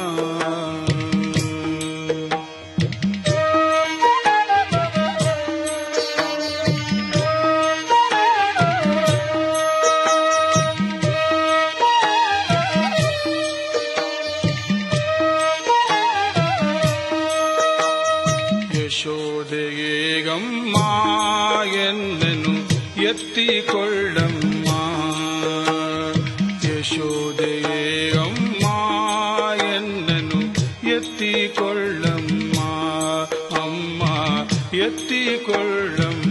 ಯಶೋದೆಗೆ ಗಮ್ಮ ಎನ್ನನು ಎತ್ತಿಕೊಳ್ಳಮ್ಮ ಯಶೋದೆಗೆ ಗಮ್ಮ ಎನ್ನನು ಎತ್ತಿಕೊಳ್ಳಮ್ಮ ಅಮ್ಮ ಎತ್ತಿಕೊಳ್ಳಮ್ಮ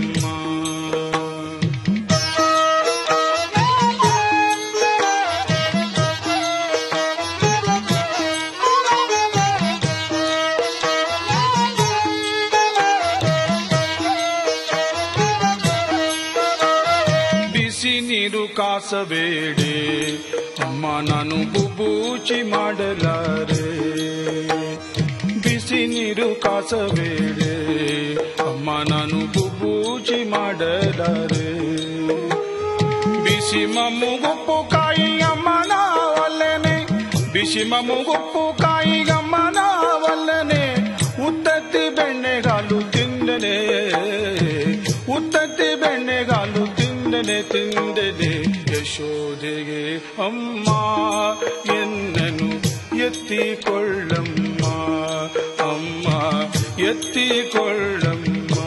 ಬಿಸಿ ನೀರು ಕಾಸಬೇಡಿ ಅಮ್ಮ ನಾನು ಬುಬೂಚಿ ಮಾಡಲಾರೆ ಬಿಸಿ ನೀರು ಕಾಸಬೇಡಿ ಅಮ್ಮ ನಾನು ಬುಬೂಚಿ ಮಾಡಲಾರೆ ಬಿಸಿ ಮಮ್ಮುಗುಪ್ಪು ಕಾಯಿ ಅಮ್ಮನ ಒಲ್ಲೆನೆ ಬಿಸಿ ಮಮ್ಮುಗುಪ್ಪು ಕಾಯಿ ಅಮ್ಮನ ಒಲ್ಲೆನೆ ಉತ್ತತ್ತಿ ಬೆಣ್ಣೆಗಾಲು ತಿಂದನೆ ಉತ್ತತ್ತಿ ಬೆಣ್ಣೆಗಾಲು ತಿಂದನೆ ತಿಂದನೆ ಯಶೋದೆಗೆ ಅಮ್ಮ ಎನ್ನನು ಎತ್ತಿಕೊಳ್ಳಮ್ಮ ಅಮ್ಮ ಎತ್ತಿಕೊಳ್ಳಮ್ಮ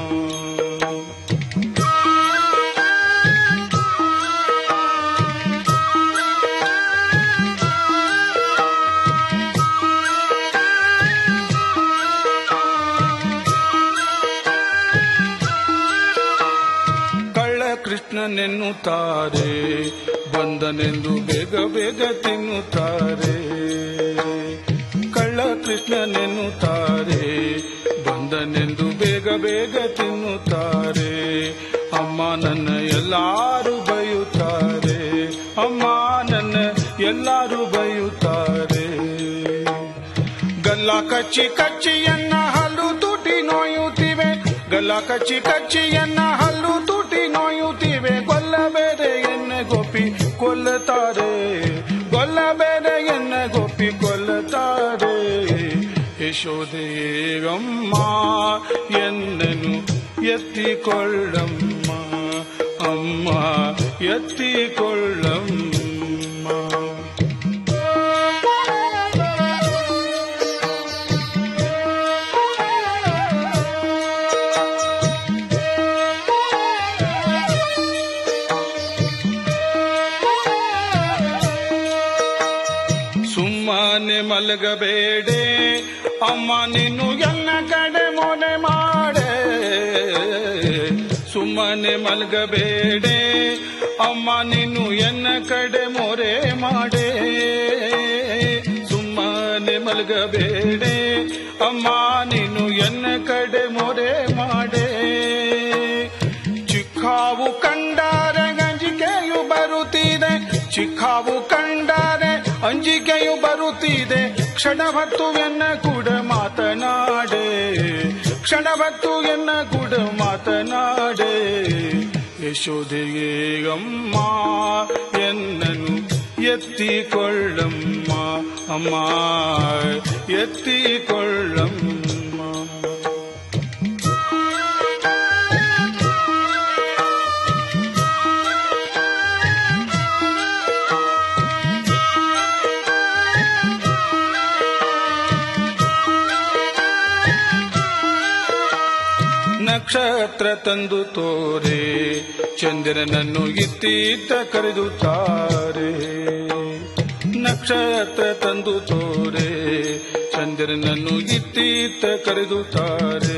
ಕಳ್ಳ ಕೃಷ್ಣನೆನ್ನುತ್ತಾರೆ ಬಂದನೆಂದು ಬೇಗ ಬೇಗ ತಿನ್ನುತ್ತಾರೆ ಕಳ್ಳ ಕೃಷ್ಣನೆನ್ನುತ್ತಾರೆ ಬಂದನೆಂದು ಬೇಗ ಬೇಗ ತಿನ್ನುತ್ತಾರೆ ಅಮ್ಮ ನನ್ನ ಎಲ್ಲಾರು ಬೈಯುತ್ತಾರೆ ಅಮ್ಮ ನನ್ನ ಎಲ್ಲಾರು ಬೈಯುತ್ತಾರೆ ಗಲ್ಲ ಕಚ್ಚಿ ಕಚ್ಚಿಯನ್ನ ಹಲ್ಲು ತುಟಿ ನೋಯುತ್ತಿವೆ ಗಲ್ಲ ಕಚ್ಚಿ ಕಚ್ಚಿಯನ್ನ ಹಲ್ಲು ತುಟಿ ನೋಯುತ್ತಿವೆ ಗೊಲ್ಲ ಬೇರೆ ಎನ್ನ ಗೋಪಿ ಕೊಲ್ಲುತ್ತಾರೆ ಗೊಲ್ಲ ಬೇರೆ ಎನ್ನ ಗೋಪಿ ಕೊಲ್ಲುತ್ತಾರೆ ಯಶೋದೆಯೇಗಮ್ಮ ಎನ್ನನು ಎತ್ತಿಕೊಳ್ಳಮ್ಮ ಅಮ್ಮ ಎತ್ತಿಕೊಳ್ಳಮ್ಮ ಸುಮ್ಮನೆ ಮಲಗಬೇಡೆ ಅಮ್ಮ ನೀನು ಎಲ್ಲ ಕಡೆ ಮೊನೆ ಮಾಡೆ ಸುಮ್ಮನೆ ಮಲಗಬೇಡೆ ಅಮ್ಮ ನೀನು ಎನ್ನ ಕಡೆ ಮೊರೆ ಮಾಡೆ ಸುಮ್ಮನೆ ಮಲಗಬೇಡೆ ಅಮ್ಮ ನೀನು ಎನ್ನ ಕಡೆ ಮೊರೆ ಮಾಡೆ ಚಿಕ್ಕಾವು ಕಂಡಾರೆ ಅಂಜಿಕೆಯು ಬರುತ್ತಿದೆ ಚಿಕ್ಕಾವು ಕಂಡಾರೆ ಅಂಜಿಕೆಯು ಬರುತ್ತಿದೆ ಕ್ಷಣವತ್ತು ಎನ್ನ ಕೂಡ ಮಾತನಾಡೆ ಕ್ಷಣವತ್ತು ಎನ್ನ ಕೂಡ ಮಾತನಾಡೆ ಯಶೋದೆಗೆ ಅಮ್ಮ ಎನ್ನನು ಎತ್ತಿಕೊಳ್ಳಮ್ಮ ಅಮ್ಮ ಎತ್ತಿಕೊಳ್ಳಮ್ಮ ನಕ್ಷತ್ರ ತಂದು ತೋರೆ ಚಂದ್ರನನ್ನು ಇತ್ತೀತ ಕರೆದುತ್ತಾರೆ ನಕ್ಷತ್ರ ತಂದು ತೋರೆ ಚಂದ್ರನನ್ನು ಇತ್ತೀತ ಕರೆದುತ್ತಾರೆ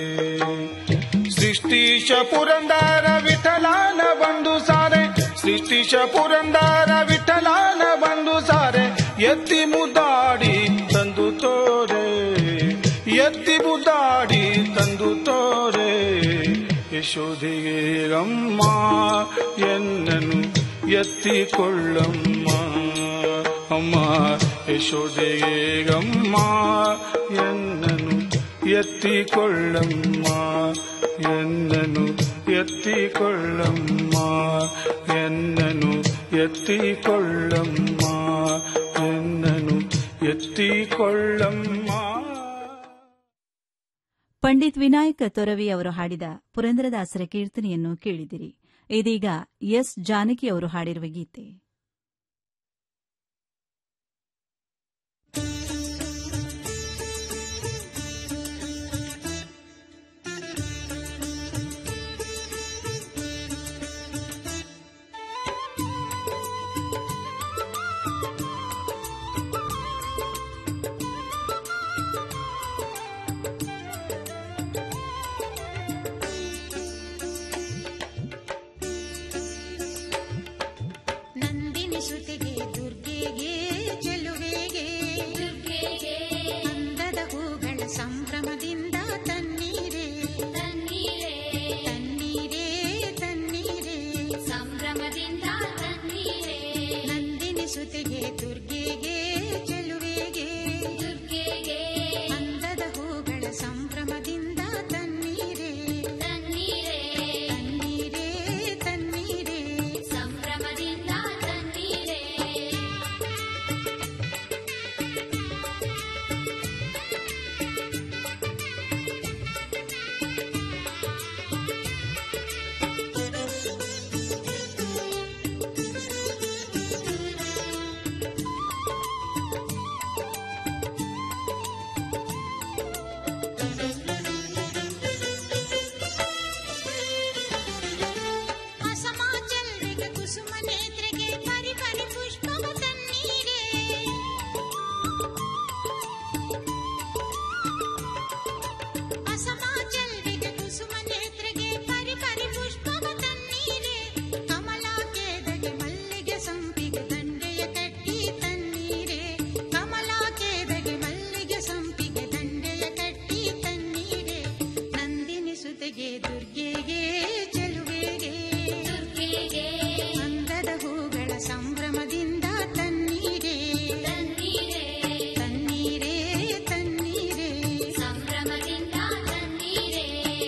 ಸೃಷ್ಟಿಶ ಪುರಂದರ ವಿಠಲಾನ ಬಂದು ಸಾರೆ ಸೃಷ್ಟಿಶ ಪುರಂದರ ವಿಠಲಾನ ಬಂದು ಸಾರೆ ಎತ್ತಿ ಮುದ್ದಾಡಿ ತಂದು ತೋರೆ ಎತ್ತಿ ಮುದ್ದಾಡಿ ತಂದು ತೋರೆ ಯಶೋಧೆಗೆ ಅಮ್ಮ ಎನ್ನನು ಎತ್ತಿಕೊಳ್ಳಮ್ಮ ಅಮ್ಮ ಯಶೋಧೆಗೆ ಅಮ್ಮ ಎನ್ನನು ಎತ್ತಿಕೊಳ್ಳಮ್ಮ ಎನ್ನನು ಎತ್ತಿಕೊಳ್ಳಮ್ಮ ಎನ್ನನು ಎತ್ತಿಕೊಳ್ಳಮ್ಮ ಎನ್ನನು ಎತ್ತಿಕೊಳ್ಳಮ್ಮ ಪಂಡಿತ್ ವಿನಾಯಕ ತೊರವಿ ಅವರು ಹಾಡಿದ ಪುರಂದರದಾಸರ ಕೀರ್ತನೆಯನ್ನು ಕೇಳಿದಿರಿ ಇದೀಗ ಎಸ್ ಜಾನಕಿ ಅವರು ಹಾಡಿರುವ ಗೀತೆ ನಂದಿನಿ ಸುತಿಗೆ ದುರ್ಗೆಗೆ ಚೆಲುವೆಗೆ ಅಂದದ ಹೂಗಳ ಸಂಭ್ರಮದಿಂದ ತನ್ನೀರೇ ತನ್ನೀರೇ ತನ್ನೀರೇ ತನ್ನೀರೇ ಸಂಭ್ರಮದಿಂದ ತನ್ನೀರೇ ನಂದಿನಿ ಸುತಿಗೆ ದುರ್ಗೆಗೆ ಚೆಲುವೆಗೆ ದುರ್ಗೆಗೆ ಅಂದದ ಹೂಗಳ ಸಂಭ್ರಮದಿಂದ ತನ್ನೀರೇ ತನ್ನೀರೇ ತನ್ನೀರೇ ತನ್ನೀರೇ ಸಂಭ್ರಮದಿಂದ ತನ್ನೀರೇ ಅಸಮಾಚಲ್ರಿಗೆ ಕುಸುಮ ನೇತ್ರೆಗೆ ಪರಿ ಪರಿ ಪುಷ್ಪವ ತನ್ನೀರೇ ಅಸಮಾಚಲ್ರಿಗೆ ಕುಸುಮ ನೇತ್ರೆಗೆ ಪರಿ ಪರಿ ಪುಷ್ಪವ ತನ್ನೀರೇ ಕಮಲ ಕೇದಗೆ ಮಲ್ಲಿಗೆ ಸಂಪಿಗೆ ದಂಡೆಯ ಕಟ್ಟಿ ತನ್ನೀರೇ ಕಮಲ ಕೇದಗೆ ಮಲ್ಲಿಗೆ ಸಂಪಿಗೆ ದಂಡೆಯ ಕಟ್ಟಿ ತನ್ನೀರೇ ನಂದಿನಿ ಸುತೆಗೆ ದುರ್ಗೆಗೆ ಚೆಲುವೆಗೆ ದುರ್ಗೆಗೆ ಅಂದದ ಹೂಗಳ ಸಂಭ್ರಮದಿಂದ ತನ್ನೀರೇ ತನ್ನೀರೇ ತನ್ನೀರೇ ತನ್ನೀರೇ ಸಂಭ್ರಮದಿಂದ ತನ್ನೀರೇ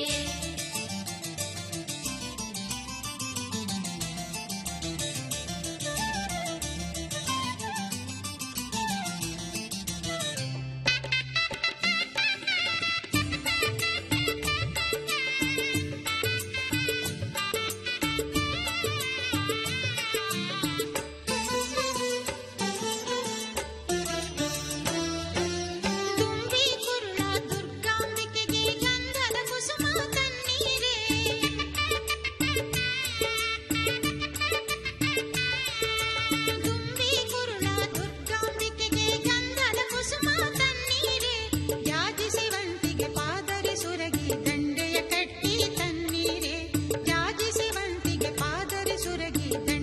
ತುಂಬಿ ಕುರುಳ ದುರ್ಗಾಂಬಿಕೆಗೆ ಗಂಧದ ಕುಸುಮ ತನ್ನೀರೇ ತುಂಬಿ ಕುರುಳ ದುರ್ಗಾಂಬಿಕೆಗೆ ಗಂಧದ ಕುಸುಮ ತನ್ನೀರೇ ಯಾಜಿಸುವಂತಿಗೆ ಪಾದರಿ ಸುರಗಿ ದಂಡೆಯ ಕಟ್ಟಿ ತನ್ನೀರೇ ಯಾಜಿಸುವಂತಿಗೆ ಪಾದರಿ ಸುರಗಿ ದಂಡೆಯ